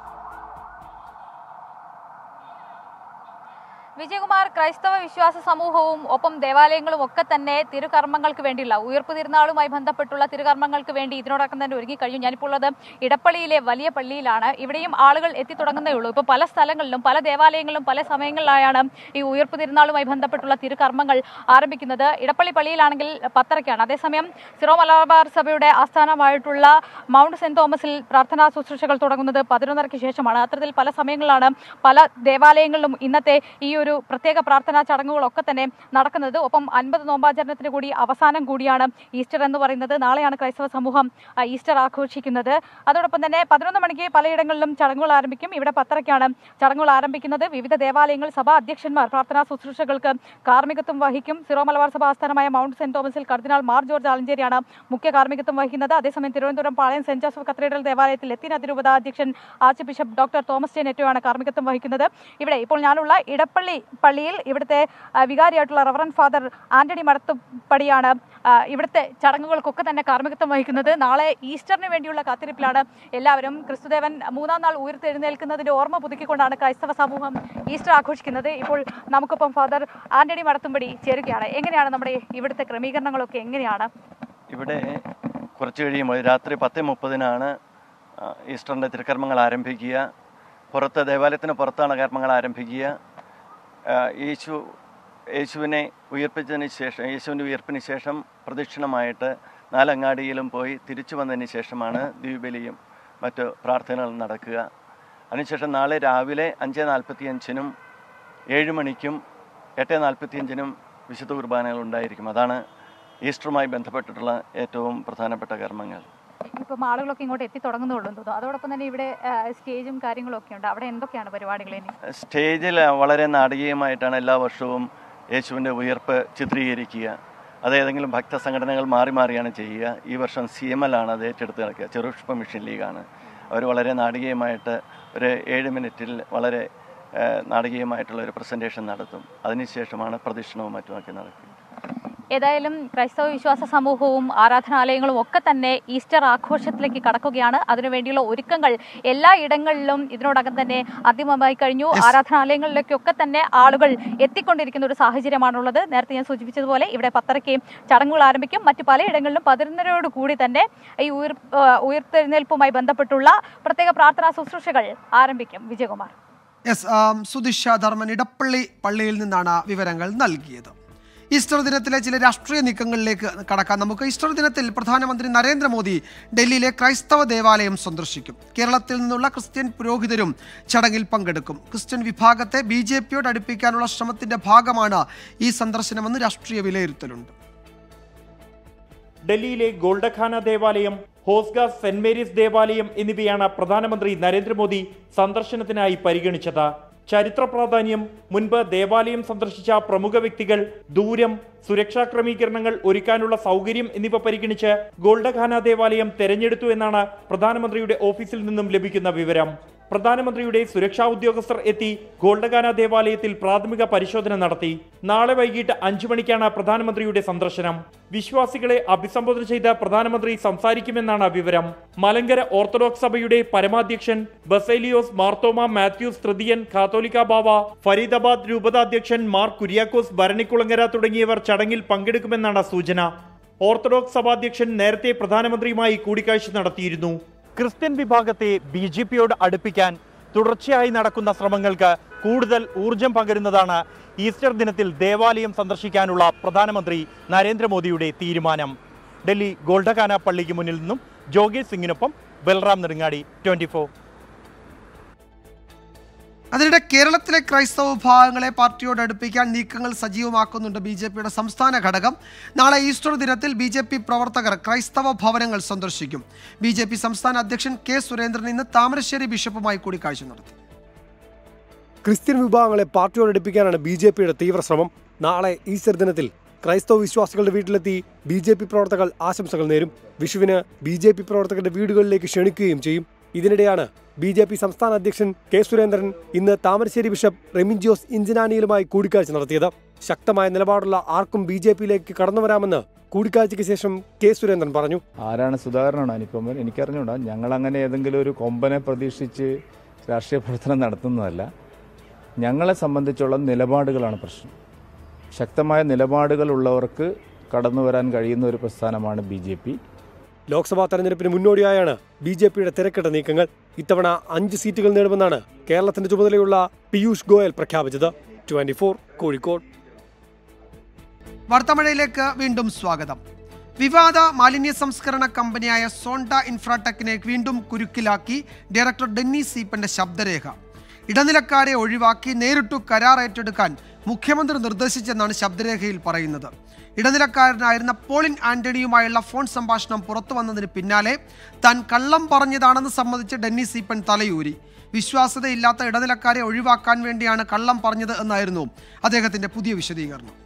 P: വിജയകുമാർ ക്രൈസ്തവ വിശ്വാസ സമൂഹവും ഒപ്പം ദേവാലയങ്ങളും ഒക്കെ തന്നെ തിരുകർമ്മങ്ങൾക്ക് വേണ്ടിയുള്ള ഉയർപ്പ് തിരുനാളുമായി ബന്ധപ്പെട്ടുള്ള തിരുകർമ്മങ്ങൾക്ക് വേണ്ടി ഇതിനോടൊപ്പം തന്നെ ഒരുങ്ങിക്കഴിഞ്ഞു ഞാനിപ്പോൾ ഉള്ളത് ഇടപ്പള്ളിയിലെ വലിയ പള്ളിയിലാണ് ഇവിടെയും ആളുകൾ എത്തിത്തുടങ്ങുന്നേ ഉള്ളൂ ഇപ്പോൾ പല സ്ഥലങ്ങളിലും പല ദേവാലയങ്ങളിലും പല സമയങ്ങളിലായാണ് ഈ ഉയർപ്പ് തിരുനാളുമായി ബന്ധപ്പെട്ടുള്ള തിരുകർമ്മങ്ങൾ ആരംഭിക്കുന്നത് ഇടപ്പള്ളി പള്ളിയിലാണെങ്കിൽ പത്തരയ്ക്കാണ് അതേസമയം സിറോ മലബാർ സഭയുടെ ആസ്ഥാനമായിട്ടുള്ള മൗണ്ട് സെന്റ് തോമസിൽ പ്രാർത്ഥനാ ശുശ്രൂഷകൾ തുടങ്ങുന്നത് പതിനൊന്നരയ്ക്ക് ശേഷമാണ് അത്തരത്തിൽ പല സമയങ്ങളിലാണ് പല ദേവാലയങ്ങളിലും ഇന്നത്തെ ഈ ഒരു പ്രത്യേക പ്രാർത്ഥനാ ചടങ്ങുകളൊക്കെ തന്നെ നടക്കുന്നത് ഒപ്പം അൻപത് നോമ്പാചരണത്തിന് കൂടി അവസാനം കൂടിയാണ് ഈസ്റ്റർ എന്ന് പറയുന്നത് നാളെയാണ് ക്രൈസ്തവ സമൂഹം ആ, ഈസ്റ്റർ ആഘോഷിക്കുന്നത് അതോടൊപ്പം തന്നെ പതിനൊന്ന് മണിക്ക് പലയിടങ്ങളിലും ചടങ്ങുകൾ ആരംഭിക്കും ഇവിടെ പത്തരയ്ക്കാണ് ചടങ്ങുകൾ ആരംഭിക്കുന്നത് വിവിധ ദേവാലയങ്ങൾ സഭാ അധ്യക്ഷന്മാർ പ്രാർത്ഥനാ ശുശ്രൂഷകൾക്ക് കാർമ്മികത്വം വഹിക്കും സിറോ മലബാർ സഭ ആസ്ഥാനമായ മൗണ്ട് സെന്റ് തോമസിൽ കർദിനാൾ മാർ ജോർജ് ആലഞ്ചേരിയാണ് മുഖ്യ കാർമ്മികത്വം വഹിക്കുന്നത് അതേസമയം Thiruvananthapuram Palayam Saint Joseph cathedral ദേവാലയത്തിൽ ലത്തീൻ അതിരൂപത അധ്യക്ഷൻ archbishop doctor Thomas J നെറ്റോയാണ് കാർമ്മികത്വം വഹിക്കുന്നത് ഇവിടെ ഇപ്പോൾ ഞാനുള്ള ഇടപ്പള്ളി പള്ളിയിൽ ഇവിടുത്തെ ആ, വികാരിയായിട്ടുള്ള റവറൻ ഫാദർ ആന്റണി മടത്തുപടിയാണ് ആ, ഇവിടുത്തെ ചടങ്ങുകൾക്കൊക്കെ തന്നെ കാർമ്മികത്വം വഹിക്കുന്നത് നാളെ ഈസ്റ്ററിന് വേണ്ടിയുള്ള കാത്തിരിപ്പിലാണ് എല്ലാവരും ക്രിസ്തുദേവൻ മൂന്നാം നാൾ ഉയർത്തെഴുന്നേൽക്കുന്നതിന്റെ ഓർമ്മ പുതുക്കിക്കൊണ്ടാണ് ക്രൈസ്തവ സമൂഹം ഈസ്റ്റർ ആഘോഷിക്കുന്നത് ഇപ്പോൾ നമുക്കൊപ്പം ഫാദർ ആന്റണി മടത്തുംപടി ചേരുകയാണ് എങ്ങനെയാണ് നമ്മുടെ ഇവിടുത്തെ ക്രമീകരണങ്ങളൊക്കെ എങ്ങനെയാണ്
Q: ഇവിടെ കുറച്ച് കഴിയുമ്പോൾ രാത്രി പത്ത് മുപ്പതിനാണ് ആ, ഈസ്റ്ററിൻ്റെ തിരുക്കർമ്മങ്ങൾ ആരംഭിക്കുക പുറത്ത് ദേവാലയത്തിന് പുറത്താണ് കർമ്മങ്ങൾ ആരംഭിക്കുക ആ, യേശു യേശുവിനെ ഉയർപ്പിച്ചതിന് ശേഷം യേശുവിൻ്റെ ഉയർപ്പിന് ശേഷം പ്രദക്ഷിണമായിട്ട് നാലങ്ങാടിയിലും പോയി തിരിച്ചു വന്നതിന് ശേഷമാണ് ദ്വീപലിയും മറ്റ് പ്രാർത്ഥനകളും നടക്കുക അതിനുശേഷം നാളെ രാവിലെ അഞ്ച് നാൽപ്പത്തിയഞ്ചിനും ഏഴ് മണിക്കും എട്ട് നാൽപ്പത്തിയഞ്ചിനും വിശുദ്ധ കുർബാനകൾ ഉണ്ടായിരിക്കും അതാണ് ഈസ്റ്ററുമായി ബന്ധപ്പെട്ടിട്ടുള്ള ഏറ്റവും പ്രധാനപ്പെട്ട കർമ്മങ്ങൾ
P: ഇപ്പം ആളുകളൊക്കെ ഇങ്ങോട്ട് എത്തി തുടങ്ങുന്നുള്ളൂ എന്ന് തോന്നുന്നു അതോടൊപ്പം തന്നെ ഇവിടെ ആ, സ്റ്റേജും കാര്യങ്ങളും ഒക്കെ ഉണ്ട് അവിടെ എന്തൊക്കെയാണ് പരിപാടികൾ ഇനി
Q: സ്റ്റേജിൽ വളരെ നാടകീയമായിട്ടാണ് എല്ലാ വർഷവും യേശുവിൻ്റെ ഉയർപ്പ് ചിത്രീകരിക്കുക അത് ഏതെങ്കിലും ഭക്തസംഘടനകൾ മാറി മാറിയാണ് ചെയ്യുക ഈ വർഷം സി എം എൽ ആണ് അത് ഏറ്റെടുത്ത് നടക്കുക ചെറുപുഷ്പ മിഷൻ ലീഗാണ് അവർ വളരെ നാടകീയമായിട്ട് ഒരു ഏഴ് മിനിറ്റിൽ വളരെ ഏഹ്, നാടകീയമായിട്ടുള്ള ഒരു പ്രസൻറ്റേഷൻ നടത്തും അതിനുശേഷമാണ് പ്രദക്ഷിണവും മറ്റുമൊക്കെ നടക്കുക
P: ഏതായാലും ക്രൈസ്തവ വിശ്വാസ സമൂഹവും ആരാധനാലയങ്ങളും ഒക്കെ തന്നെ ഈസ്റ്റർ ആഘോഷത്തിലേക്ക് കടക്കുകയാണ് അതിനുവേണ്ടിയുള്ള ഒരുക്കങ്ങൾ എല്ലാ ഇടങ്ങളിലും ഇതിനോടകം തന്നെ അന്തിമമായി കഴിഞ്ഞു ആരാധനാലയങ്ങളിലേക്കൊക്കെ തന്നെ ആളുകൾ എത്തിക്കൊണ്ടിരിക്കുന്ന ഒരു സാഹചര്യമാണുള്ളത് നേരത്തെ ഞാൻ സൂചിപ്പിച്ചതുപോലെ ഇവിടെ പത്തരയ്ക്ക് ചടങ്ങുകൾ ആരംഭിക്കും മറ്റു പലയിടങ്ങളിലും പതിനൊന്നരയോട് കൂടി തന്നെ ഈ ഉയർ ആ, ഉയർത്തെഴുന്നേൽപ്പുമായി ബന്ധപ്പെട്ടുള്ള പ്രത്യേക പ്രാർത്ഥനാ ശുശ്രൂഷകൾ ആരംഭിക്കും വിജയകുമാർ
A: എസ് ആം, സുദിഷ ധർമ്മൻ ഇടപ്പള്ളി പള്ളിയിൽ നിന്നാണ് വിവരങ്ങൾ നൽകിയത് ഈസ്റ്റർ ദിനത്തിലെ ചില രാഷ്ട്രീയ നീക്കങ്ങളിലേക്ക് കടക്കാം നമുക്ക് ഈസ്റ്റർ ദിനത്തിൽ പ്രധാനമന്ത്രി നരേന്ദ്രമോദി ഡൽഹിയിലെ ക്രൈസ്തവ ദേവാലയം സന്ദർശിക്കും കേരളത്തിൽ നിന്നുള്ള ക്രിസ്ത്യൻ പുരോഹിതരും ചടങ്ങിൽ പങ്കെടുക്കും ക്രിസ്ത്യൻ വിഭാഗത്തെ ബി ജെ പിയോട് അടുപ്പിക്കാനുള്ള ശ്രമത്തിന്റെ ഭാഗമാണ് ഈ സന്ദർശനമെന്ന് രാഷ്ട്രീയ വിലയിരുത്തലുണ്ട്
J: ഡൽഹിയിലെ ഗോൾഡഖാന ദേവാലയം ഹോസ്ഗാസ് സെന്റ് മേരീസ് ദേവാലയം എന്നിവയാണ് പ്രധാനമന്ത്രി നരേന്ദ്രമോദി സന്ദർശനത്തിനായി പരിഗണിച്ചത് ചരിത്ര പ്രാധാന്യം മുൻപ് ദേവാലയം സന്ദർശിച്ച പ്രമുഖ വ്യക്തികൾ ദൂരം സുരക്ഷാ ക്രമീകരണങ്ങൾ ഒരുക്കാനുള്ള സൗകര്യം എന്നിവ പരിഗണിച്ച് ഗോൾഡഖാന ദേവാലയം തെരഞ്ഞെടുത്തു എന്നാണ് പ്രധാനമന്ത്രിയുടെ ഓഫീസിൽ നിന്നും ലഭിക്കുന്ന വിവരം പ്രധാനമന്ത്രിയുടെ സുരക്ഷാ ഉദ്യോഗസ്ഥർ എത്തി ഗോൾഡഖാന ദേവാലയത്തിൽ പ്രാഥമിക പരിശോധന നടത്തി നാളെ വൈകിട്ട് അഞ്ചു മണിക്കാണ് പ്രധാനമന്ത്രിയുടെ സന്ദർശനം വിശ്വാസികളെ അഭിസംബോധന ചെയ്ത് പ്രധാനമന്ത്രി സംസാരിക്കുമെന്നാണ് വിവരം മലങ്കര ഓർത്തഡോക്സ് സഭയുടെ പരമാധ്യക്ഷൻ ബസേലിയോസ് മാർത്തോമ മാത്യൂസ് തൃതീയൻ കാത്തോലിക്ക ബാവ ഫരീദാബാദ് രൂപതാധ്യക്ഷൻ മാർ കുര്യാക്കോസ് ഭരണിക്കുളങ്ങര തുടങ്ങിയവർ ചടങ്ങിൽ പങ്കെടുക്കുമെന്നാണ് സൂചന ഓർത്തഡോക്സ് സഭാധ്യക്ഷൻ നേരത്തെ പ്രധാനമന്ത്രിയുമായി കൂടിക്കാഴ്ച നടത്തിയിരുന്നു ക്രിസ്ത്യൻ വിഭാഗത്തെ ബി ജെ പിയോട് അടുപ്പിക്കാൻ തുടർച്ചയായി നടക്കുന്ന ശ്രമങ്ങൾക്ക് കൂടുതൽ ഊർജം പകരുന്നതാണ് ഈസ്റ്റർ ദിനത്തിൽ ദേവാലയം സന്ദർശിക്കാനുള്ള പ്രധാനമന്ത്രി നരേന്ദ്രമോദിയുടെ തീരുമാനം ഡൽഹി ഗോൾഡഖാന പള്ളിക്ക് മുന്നിൽ നിന്നും ജോഗേഷ് സിംഗിനൊപ്പം ബൽറാം നെടുങ്ങാടി ട്വന്റി
A: അതിനിടെ കേരളത്തിലെ ക്രൈസ്തവ വിഭാഗങ്ങളെ പാർട്ടിയോട് അടുപ്പിക്കാൻ നീക്കങ്ങൾ സജീവമാക്കുന്നുണ്ട് ബി ജെ പിയുടെ സംസ്ഥാന ഘടകം നാളെ ഈസ്റ്റർ ദിനത്തിൽ ബി ജെ പി പ്രവർത്തകർ ക്രൈസ്തവ ഭവനങ്ങൾ സന്ദർശിക്കും ബി ജെ പി സംസ്ഥാന അധ്യക്ഷൻ കെ സുരേന്ദ്രൻ ഇന്ന് താമരശ്ശേരി ബിഷപ്പുമായി കൂടിക്കാഴ്ച നടത്തി
R: ക്രിസ്ത്യൻ വിഭാഗങ്ങളെ പാർട്ടിയോട് അടുപ്പിക്കാനാണ് ബി ജെ പിയുടെ തീവ്ര ശ്രമം നാളെ ഈസ്റ്റർ ദിനത്തിൽ ക്രൈസ്തവ വിശ്വാസികളുടെ വീട്ടിലെത്തി ബി ജെ പി പ്രവർത്തകർ ആശംസകൾ നേരും വിഷുവിന് ബി ജെ പി പ്രവർത്തകരുടെ വീടുകളിലേക്ക് ക്ഷണിക്കുകയും ചെയ്യും ഇതിനിടെയാണ് ബി ജെ പി സംസ്ഥാന അധ്യക്ഷൻ കെ സുരേന്ദ്രൻ ഇന്ന് താമരശ്ശേരി ബിഷപ്പ് റെമിൻജോസ് ഇഞ്ചനാനിയിലുമായി കൂടിക്കാഴ്ച നടത്തിയത് ശക്തമായ നിലപാടുള്ള ആർക്കും ബി ജെ പിയിലേക്ക് കടന്നുവരാമെന്ന് കൂടിക്കാഴ്ചയ്ക്ക് ശേഷം കെ സുരേന്ദ്രൻ പറഞ്ഞു
S: ആരാണ് സുധാകരനാണ് അനിക്കൊമ്പൻ എനിക്കറിഞ്ഞൂടാ ഞങ്ങൾ അങ്ങനെ ഏതെങ്കിലും ഒരു കൊമ്പനെ പ്രതീക്ഷിച്ച് രാഷ്ട്രീയ പ്രവർത്തനം നടത്തുന്നതല്ല ഞങ്ങളെ സംബന്ധിച്ചുള്ള നിലപാടുകളാണ് പ്രശ്നം ശക്തമായ നിലപാടുകളുള്ളവർക്ക് കടന്നു വരാൻ കഴിയുന്ന ഒരു പ്രസ്ഥാനമാണ് ബി ജെ പി
R: ലോക്സഭാ തെരഞ്ഞെടുപ്പിന് മുന്നോടിയായാണ് ബി ജെ പിയുടെ തിരക്കിട്ട നീക്കങ്ങൾ ഇത്തവണ അഞ്ച് സീറ്റുകൾ നേടുമെന്നാണ് കേരളത്തിന്റെ ചുമതലയുള്ള പീയൂഷ് ഗോയൽ പ്രഖ്യാപിച്ചത് ട്വന്റി കോഴിക്കോട്
A: വാർത്താമഴയിലേക്ക് വീണ്ടും സ്വാഗതം വിവാദ മാലിന്യ സംസ്കരണ കമ്പനിയായ സോണ്ട ഇൻഫ്രാടെക്കിനെ വീണ്ടും കുരുക്കിലാക്കി ഡയറക്ടർ ഡെന്നി സീപ്പന്റെ ശബ്ദരേഖ ഇടനിലക്കാരെ ഒഴിവാക്കി നേരിട്ടു കരാർ ഏറ്റെടുക്കാൻ മുഖ്യമന്ത്രി നിർദ്ദേശിച്ചെന്നാണ് ശബ്ദരേഖയിൽ പറയുന്നത് ഇടനിലക്കാരനായിരുന്ന പോളിൻ ആന്റണിയുമായുള്ള ഫോൺ സംഭാഷണം പുറത്തു വന്നതിന് പിന്നാലെ താൻ കള്ളം പറഞ്ഞതാണെന്ന് സമ്മതിച്ച് ഡെന്നി സീപ്പൻ തലയൂരി വിശ്വാസ്യതയില്ലാത്ത ഇടനിലക്കാരെ ഒഴിവാക്കാൻ വേണ്ടിയാണ് കള്ളം പറഞ്ഞത് എന്നായിരുന്നു അദ്ദേഹത്തിന്റെ പുതിയ വിശദീകരണം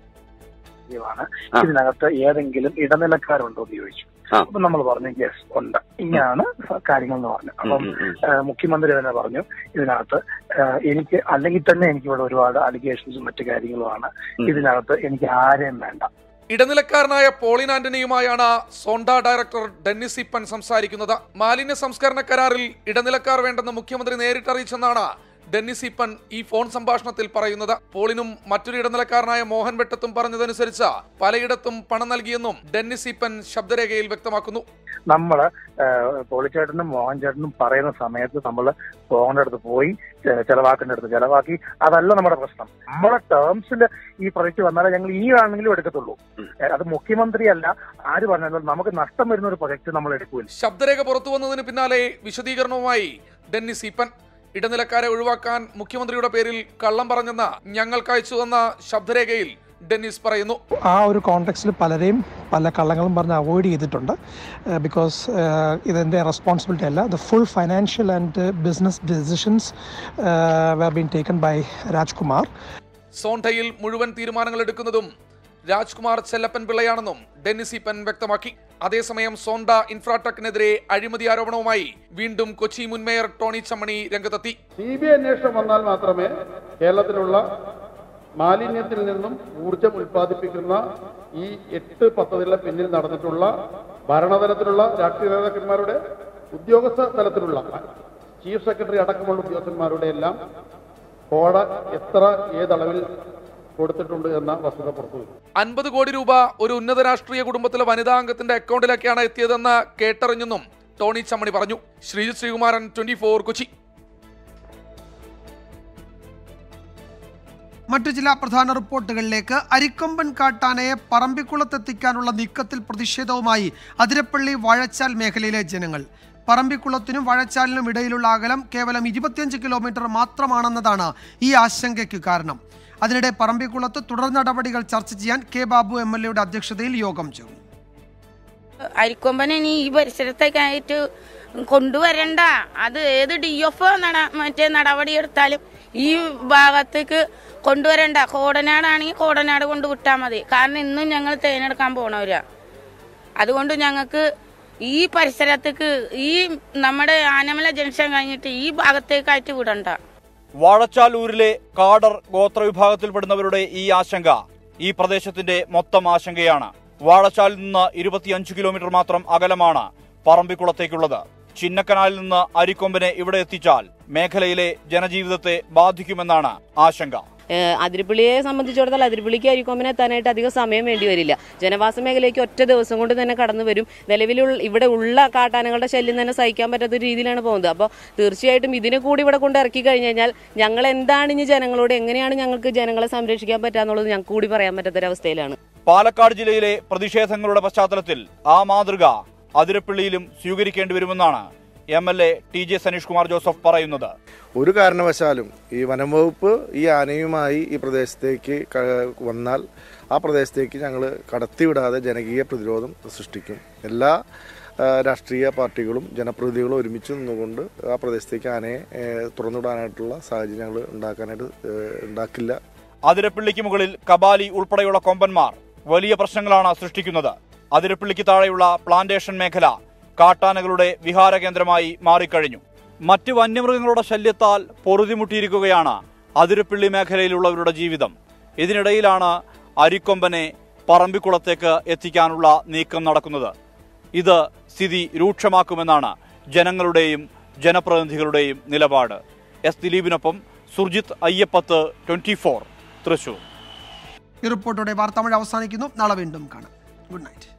T: ാണ് ഇതിനകത്ത് ഏതെങ്കിലും ഇടനിലക്കാരുണ്ടോ എന്ന് ചോദിച്ചു അപ്പൊ നമ്മൾ പറഞ്ഞു യെസ് ഉണ്ട് ഇങ്ങനെയാണ് കാര്യങ്ങൾ എന്ന് പറഞ്ഞു അപ്പം ആ, മുഖ്യമന്ത്രി തന്നെ പറഞ്ഞു ഇതിനകത്ത് ആ, എനിക്ക് അല്ലെങ്കിൽ തന്നെ എനിക്ക് ഇവിടെ ഒരുപാട് അലിഗേഷൻസും മറ്റു കാര്യങ്ങളുമാണ് ഇതിനകത്ത് എനിക്ക് ആരെയും വേണ്ട
U: ഇടനിലക്കാരനായ പോളിൻ ആന്റണിയുമായാണ് സോണ്ട ഡയറക്ടർ ഡെന്നിസ് ഇപ്പൻ സംസാരിക്കുന്നത് മാലിന്യ സംസ്കരണ കരാറിൽ ഇടനിലക്കാർ വേണ്ടെന്ന് മുഖ്യമന്ത്രി നേരിട്ട് അറിയിച്ചെന്നാണ് ഡെന്നിസ് ഇപ്പൻ ഈ ഫോൺ സംഭാഷണത്തിൽ പറയുന്നത് പോളിനും മറ്റൊരു ഇടനിലക്കാരനായ മോഹൻ വെട്ടത്തും പറഞ്ഞതനുസരിച്ച് പലയിടത്തും പണം നൽകിയെന്നും ഡെന്നിസ് ഇപ്പൻ ശബ്ദരേഖയിൽ വ്യക്തമാക്കുന്നു
T: നമ്മള് പോളിച്ചേട്ടനും മോഹൻ ചേട്ടനും പറയുന്ന സമയത്ത് നമ്മൾ പോകേണ്ട അടുത്ത് പോയി ചെ- ചെലവാക്കേണ്ട അടുത്ത് ചെലവാക്കി അതല്ല നമ്മുടെ പ്രശ്നം നമ്മുടെ ടേംസിൽ ഈ പ്രൊജക്ട് വന്നാലേ ഞങ്ങൾ ഈ ആണെങ്കിലും എടുക്കത്തുള്ളൂ ഏ, അത് മുഖ്യമന്ത്രിയല്ല ആര് പറഞ്ഞാലും നമുക്ക് നഷ്ടം വരുന്ന ഒരു പ്രൊജക്ട് നമ്മൾ എടുക്കൂല
U: ശബ്ദരേഖ പുറത്തു വന്നതിന് പിന്നാലെ വിശദീകരണവുമായി ഡെന്നിസ് ഈപ്പൻ ഇടനിലക്കാരെ ഒഴിവാക്കാൻ മുഖ്യമന്ത്രിയുടെ പേരിൽ കള്ളം പറഞ്ഞെന്ന് ഞങ്ങൾക്ക് അയച്ചു തന്ന ശബ്ദരേഖയിൽ ഡെന്നിസ് പറയുന്നു
V: ആ ഒരു കോണ്ടെക്സ്റ്റിൽ പലരെയും പല കള്ളങ്ങളും പറഞ്ഞ് അവോയ്ഡ് ചെയ്തിട്ടുണ്ട് ബിക്കോസ് ഇതെൻ്റെ റെസ്പോൺസിബിലിറ്റി അല്ല the full financial and business decisions were been taken by Rajkumar
U: സോണ്ടയിൽ മുഴുവൻ തീരുമാനങ്ങൾ എടുക്കുന്നതും രാജ്കുമാർ ചെല്ലപ്പൻ പിള്ളയാണെന്നും ഡെന്നിസ് ഈപ്പൻ വ്യക്തമാക്കി അതേസമയം സോണ്ട ഇൻഫ്രാടെക്കിനെതിരെ അഴിമതി ആരോപണവുമായി വീണ്ടും കൊച്ചി മുൻ മേയർ ടോണി ചമ്മണി രംഗത്തെത്തി
W: സി ബി ഐ അന്വേഷണം വന്നാൽ മാത്രമേ കേരളത്തിലുള്ള
B: മാലിന്യത്തിൽ നിന്നും ഊർജം ഉൽപ്പാദിപ്പിക്കുന്ന ഈ എട്ട് പദ്ധതികളുടെ പിന്നിൽ നടന്നിട്ടുള്ള ഭരണതലത്തിലുള്ള രാഷ്ട്രീയ നേതാക്കന്മാരുടെ ഉദ്യോഗസ്ഥ തലത്തിലുള്ള ചീഫ് സെക്രട്ടറി അടക്കമുള്ള ഉദ്യോഗസ്ഥന്മാരുടെ എല്ലാം കോട എത്ര ഏതളവിൽ കൊടുത്തിട്ടുണ്ട് എന്ന വസ്തുത പുറത്തു വരും
U: അൻപത് കോടി രൂപ ഒരു ഉന്നത രാഷ്ട്രീയ കുടുംബത്തിലെ വനിതാ അംഗത്തിന്റെ അക്കൗണ്ടിലേക്കാണ് എത്തിയതെന്ന് കേട്ടറിഞ്ഞെന്നും ടോണി ചമ്മണി പറഞ്ഞു ശ്രീജിത് ശ്രീകുമാരൻ ട്വന്റി ഫോർ കൊച്ചി
A: മറ്റു ചില പ്രധാന റിപ്പോർട്ടുകളിലേക്ക് അരിക്കൊമ്പൻ കാട്ടാനയെ പറമ്പിക്കുളത്തെത്തിക്കാനുള്ള നീക്കത്തിൽ പ്രതിഷേധവുമായി അതിരപ്പള്ളി വാഴച്ചാൽ മേഖലയിലെ ജനങ്ങൾ പറമ്പിക്കുളത്തിനും വാഴച്ചാലിനും ഇടയിലുള്ള അകലം കേവലം ഇരുപത്തിയഞ്ച് കിലോമീറ്റർ മാത്രമാണെന്നതാണ് ഈ ആശങ്കയ്ക്ക് കാരണം അതിനിടെ പറമ്പിക്കുളത്ത് തുടർ നടപടികൾ ചർച്ച ചെയ്യാൻ കെ ബാബു എം എൽ എയുടെ അധ്യക്ഷതയിൽ യോഗം ചേർന്നു
C: അരിക്കൊമ്പനെ ഇനി ഈ പരിസരത്തേക്കായിട്ട് കൊണ്ടുവരണ്ട അത് ഏത് ഡി എഫ് നട മറ്റേ നടപടി എടുത്താലും ഈ ഭാഗത്തേക്ക് കൊണ്ടുവരണ്ട കോടനാടാണെങ്കിൽ കോടനാട് കൊണ്ട് വിട്ടാൽ മതി കാരണം ഇന്നും ഞങ്ങൾ തേനെടുക്കാൻ പോണവരാ അതുകൊണ്ട് ഞങ്ങൾക്ക് ഈ പരിസരത്തേക്ക് ഈ നമ്മുടെ ആനമല ജംഗ്ഷൻ കഴിഞ്ഞിട്ട് ഈ ഭാഗത്തേക്കായിട്ട് വിടണ്ട
W: വാഴച്ചാലൂരിലെ കാടർ ഗോത്ര വിഭാഗത്തിൽപ്പെടുന്നവരുടെ ഈ ആശങ്ക ഈ പ്രദേശത്തിന്റെ മൊത്തം ആശങ്കയാണ് വാഴച്ചാലിൽ നിന്ന് ഇരുപത്തിയഞ്ച് കിലോമീറ്റർ മാത്രം അകലമാണ് പറമ്പിക്കുളത്തേക്കുള്ളത് ചിന്നക്കനാലിൽ നിന്ന് അരിക്കൊമ്പനെ ഇവിടെ എത്തിച്ചാൽ മേഖലയിലെ ജനജീവിതത്തെ ബാധിക്കുമെന്നാണ് ആശങ്ക
X: ഏഹ് അതിരപ്പള്ളിയെ സംബന്ധിച്ചിടത്തോളം അതിരപ്പള്ളിക്ക് അരിക്കൊമ്പനെ എത്താനായിട്ട് അധികം സമയം വേണ്ടി വരില്ല ജനവാസ മേഖലയ്ക്ക് ഒറ്റ ദിവസം കൊണ്ട് തന്നെ കടന്നു വരും നിലവിലുള്ള ഇവിടെ ഉള്ള കാട്ടാനകളുടെ ശല്യം തന്നെ സഹിക്കാൻ പറ്റാത്ത ഒരു രീതിയിലാണ് പോകുന്നത് അപ്പോൾ തീർച്ചയായിട്ടും ഇതിനെ കൂടി ഇവിടെ കൊണ്ട് ഇറക്കി കഴിഞ്ഞു കഴിഞ്ഞാൽ ഞങ്ങൾ എന്താണ് ഇനി ജനങ്ങളോട് എങ്ങനെയാണ് ഞങ്ങൾക്ക് ജനങ്ങളെ സംരക്ഷിക്കാൻ പറ്റാന്നുള്ളത് ഞങ്ങൾക്ക് കൂടി പറയാൻ പറ്റാത്തൊരവസ്ഥയിലാണ്
W: പാലക്കാട് ജില്ലയിലെ പ്രതിഷേധങ്ങളുടെ പശ്ചാത്തലത്തിൽ ആ മാതൃക അതിരപ്പള്ളിയിലും സ്വീകരിക്കേണ്ടി വരുമെന്നാണ് M L A T J Saneesh Kumar Joseph പറയുന്നത്
Y: ഒരു കാരണവശാലും ഈ വനം വകുപ്പ് ഈ ആനയുമായി ഈ പ്രദേശത്തേക്ക് ക- വന്നാൽ ആ പ്രദേശത്തേക്ക് ഞങ്ങൾ കടത്തിവിടാതെ ജനകീയ പ്രതിരോധം സൃഷ്ടിക്കും എല്ലാ ആ, രാഷ്ട്രീയ പാർട്ടികളും ജനപ്രതിനിധികളും ഒരുമിച്ച് നിന്നുകൊണ്ട് ആ പ്രദേശത്തേക്ക് ആനയെ ഏ, തുറന്നുവിടാനായിട്ടുള്ള സാഹചര്യം ഞങ്ങൾ ഉണ്ടാക്കാനായിട്ട് ഏ, ഉണ്ടാക്കില്ല
W: അതിരപ്പള്ളിക്ക് മുകളിൽ കബാലി ഉൾപ്പെടെയുള്ള കൊമ്പന്മാർ വലിയ പ്രശ്നങ്ങളാണ് സൃഷ്ടിക്കുന്നത് അതിരപ്പള്ളിക്ക് താഴെയുള്ള പ്ലാന്റേഷൻ മേഖല കാട്ടാനകളുടെ വിഹാര കേന്ദ്രമായി മാറിക്കഴിഞ്ഞു മറ്റ് വന്യമൃഗങ്ങളുടെ ശല്യത്താൽ പൊറുതിമുട്ടിയിരിക്കുകയാണ് അതിരപ്പള്ളി മേഖലയിലുള്ളവരുടെ ജീവിതം ഇതിനിടയിലാണ് അരിക്കൊമ്പനെ പറമ്പിക്കുളത്തേക്ക് എത്തിക്കാനുള്ള നീക്കം നടക്കുന്നത് ഇത് സ്ഥിതി രൂക്ഷമാക്കുമെന്നാണ് ജനങ്ങളുടെയും ജനപ്രതിനിധികളുടെയും നിലപാട് എസ് ദിലീപിനൊപ്പം സുർജിത് അയ്യപ്പത്ത് ട്വന്റി ഫോർ തൃശൂർ
A: ഈ റിപ്പോർട്ടോടെ വാർത്താമഴ അവസാനിക്കുന്നു നാളെ വീണ്ടും കാണാം ഗുഡ് നൈറ്റ്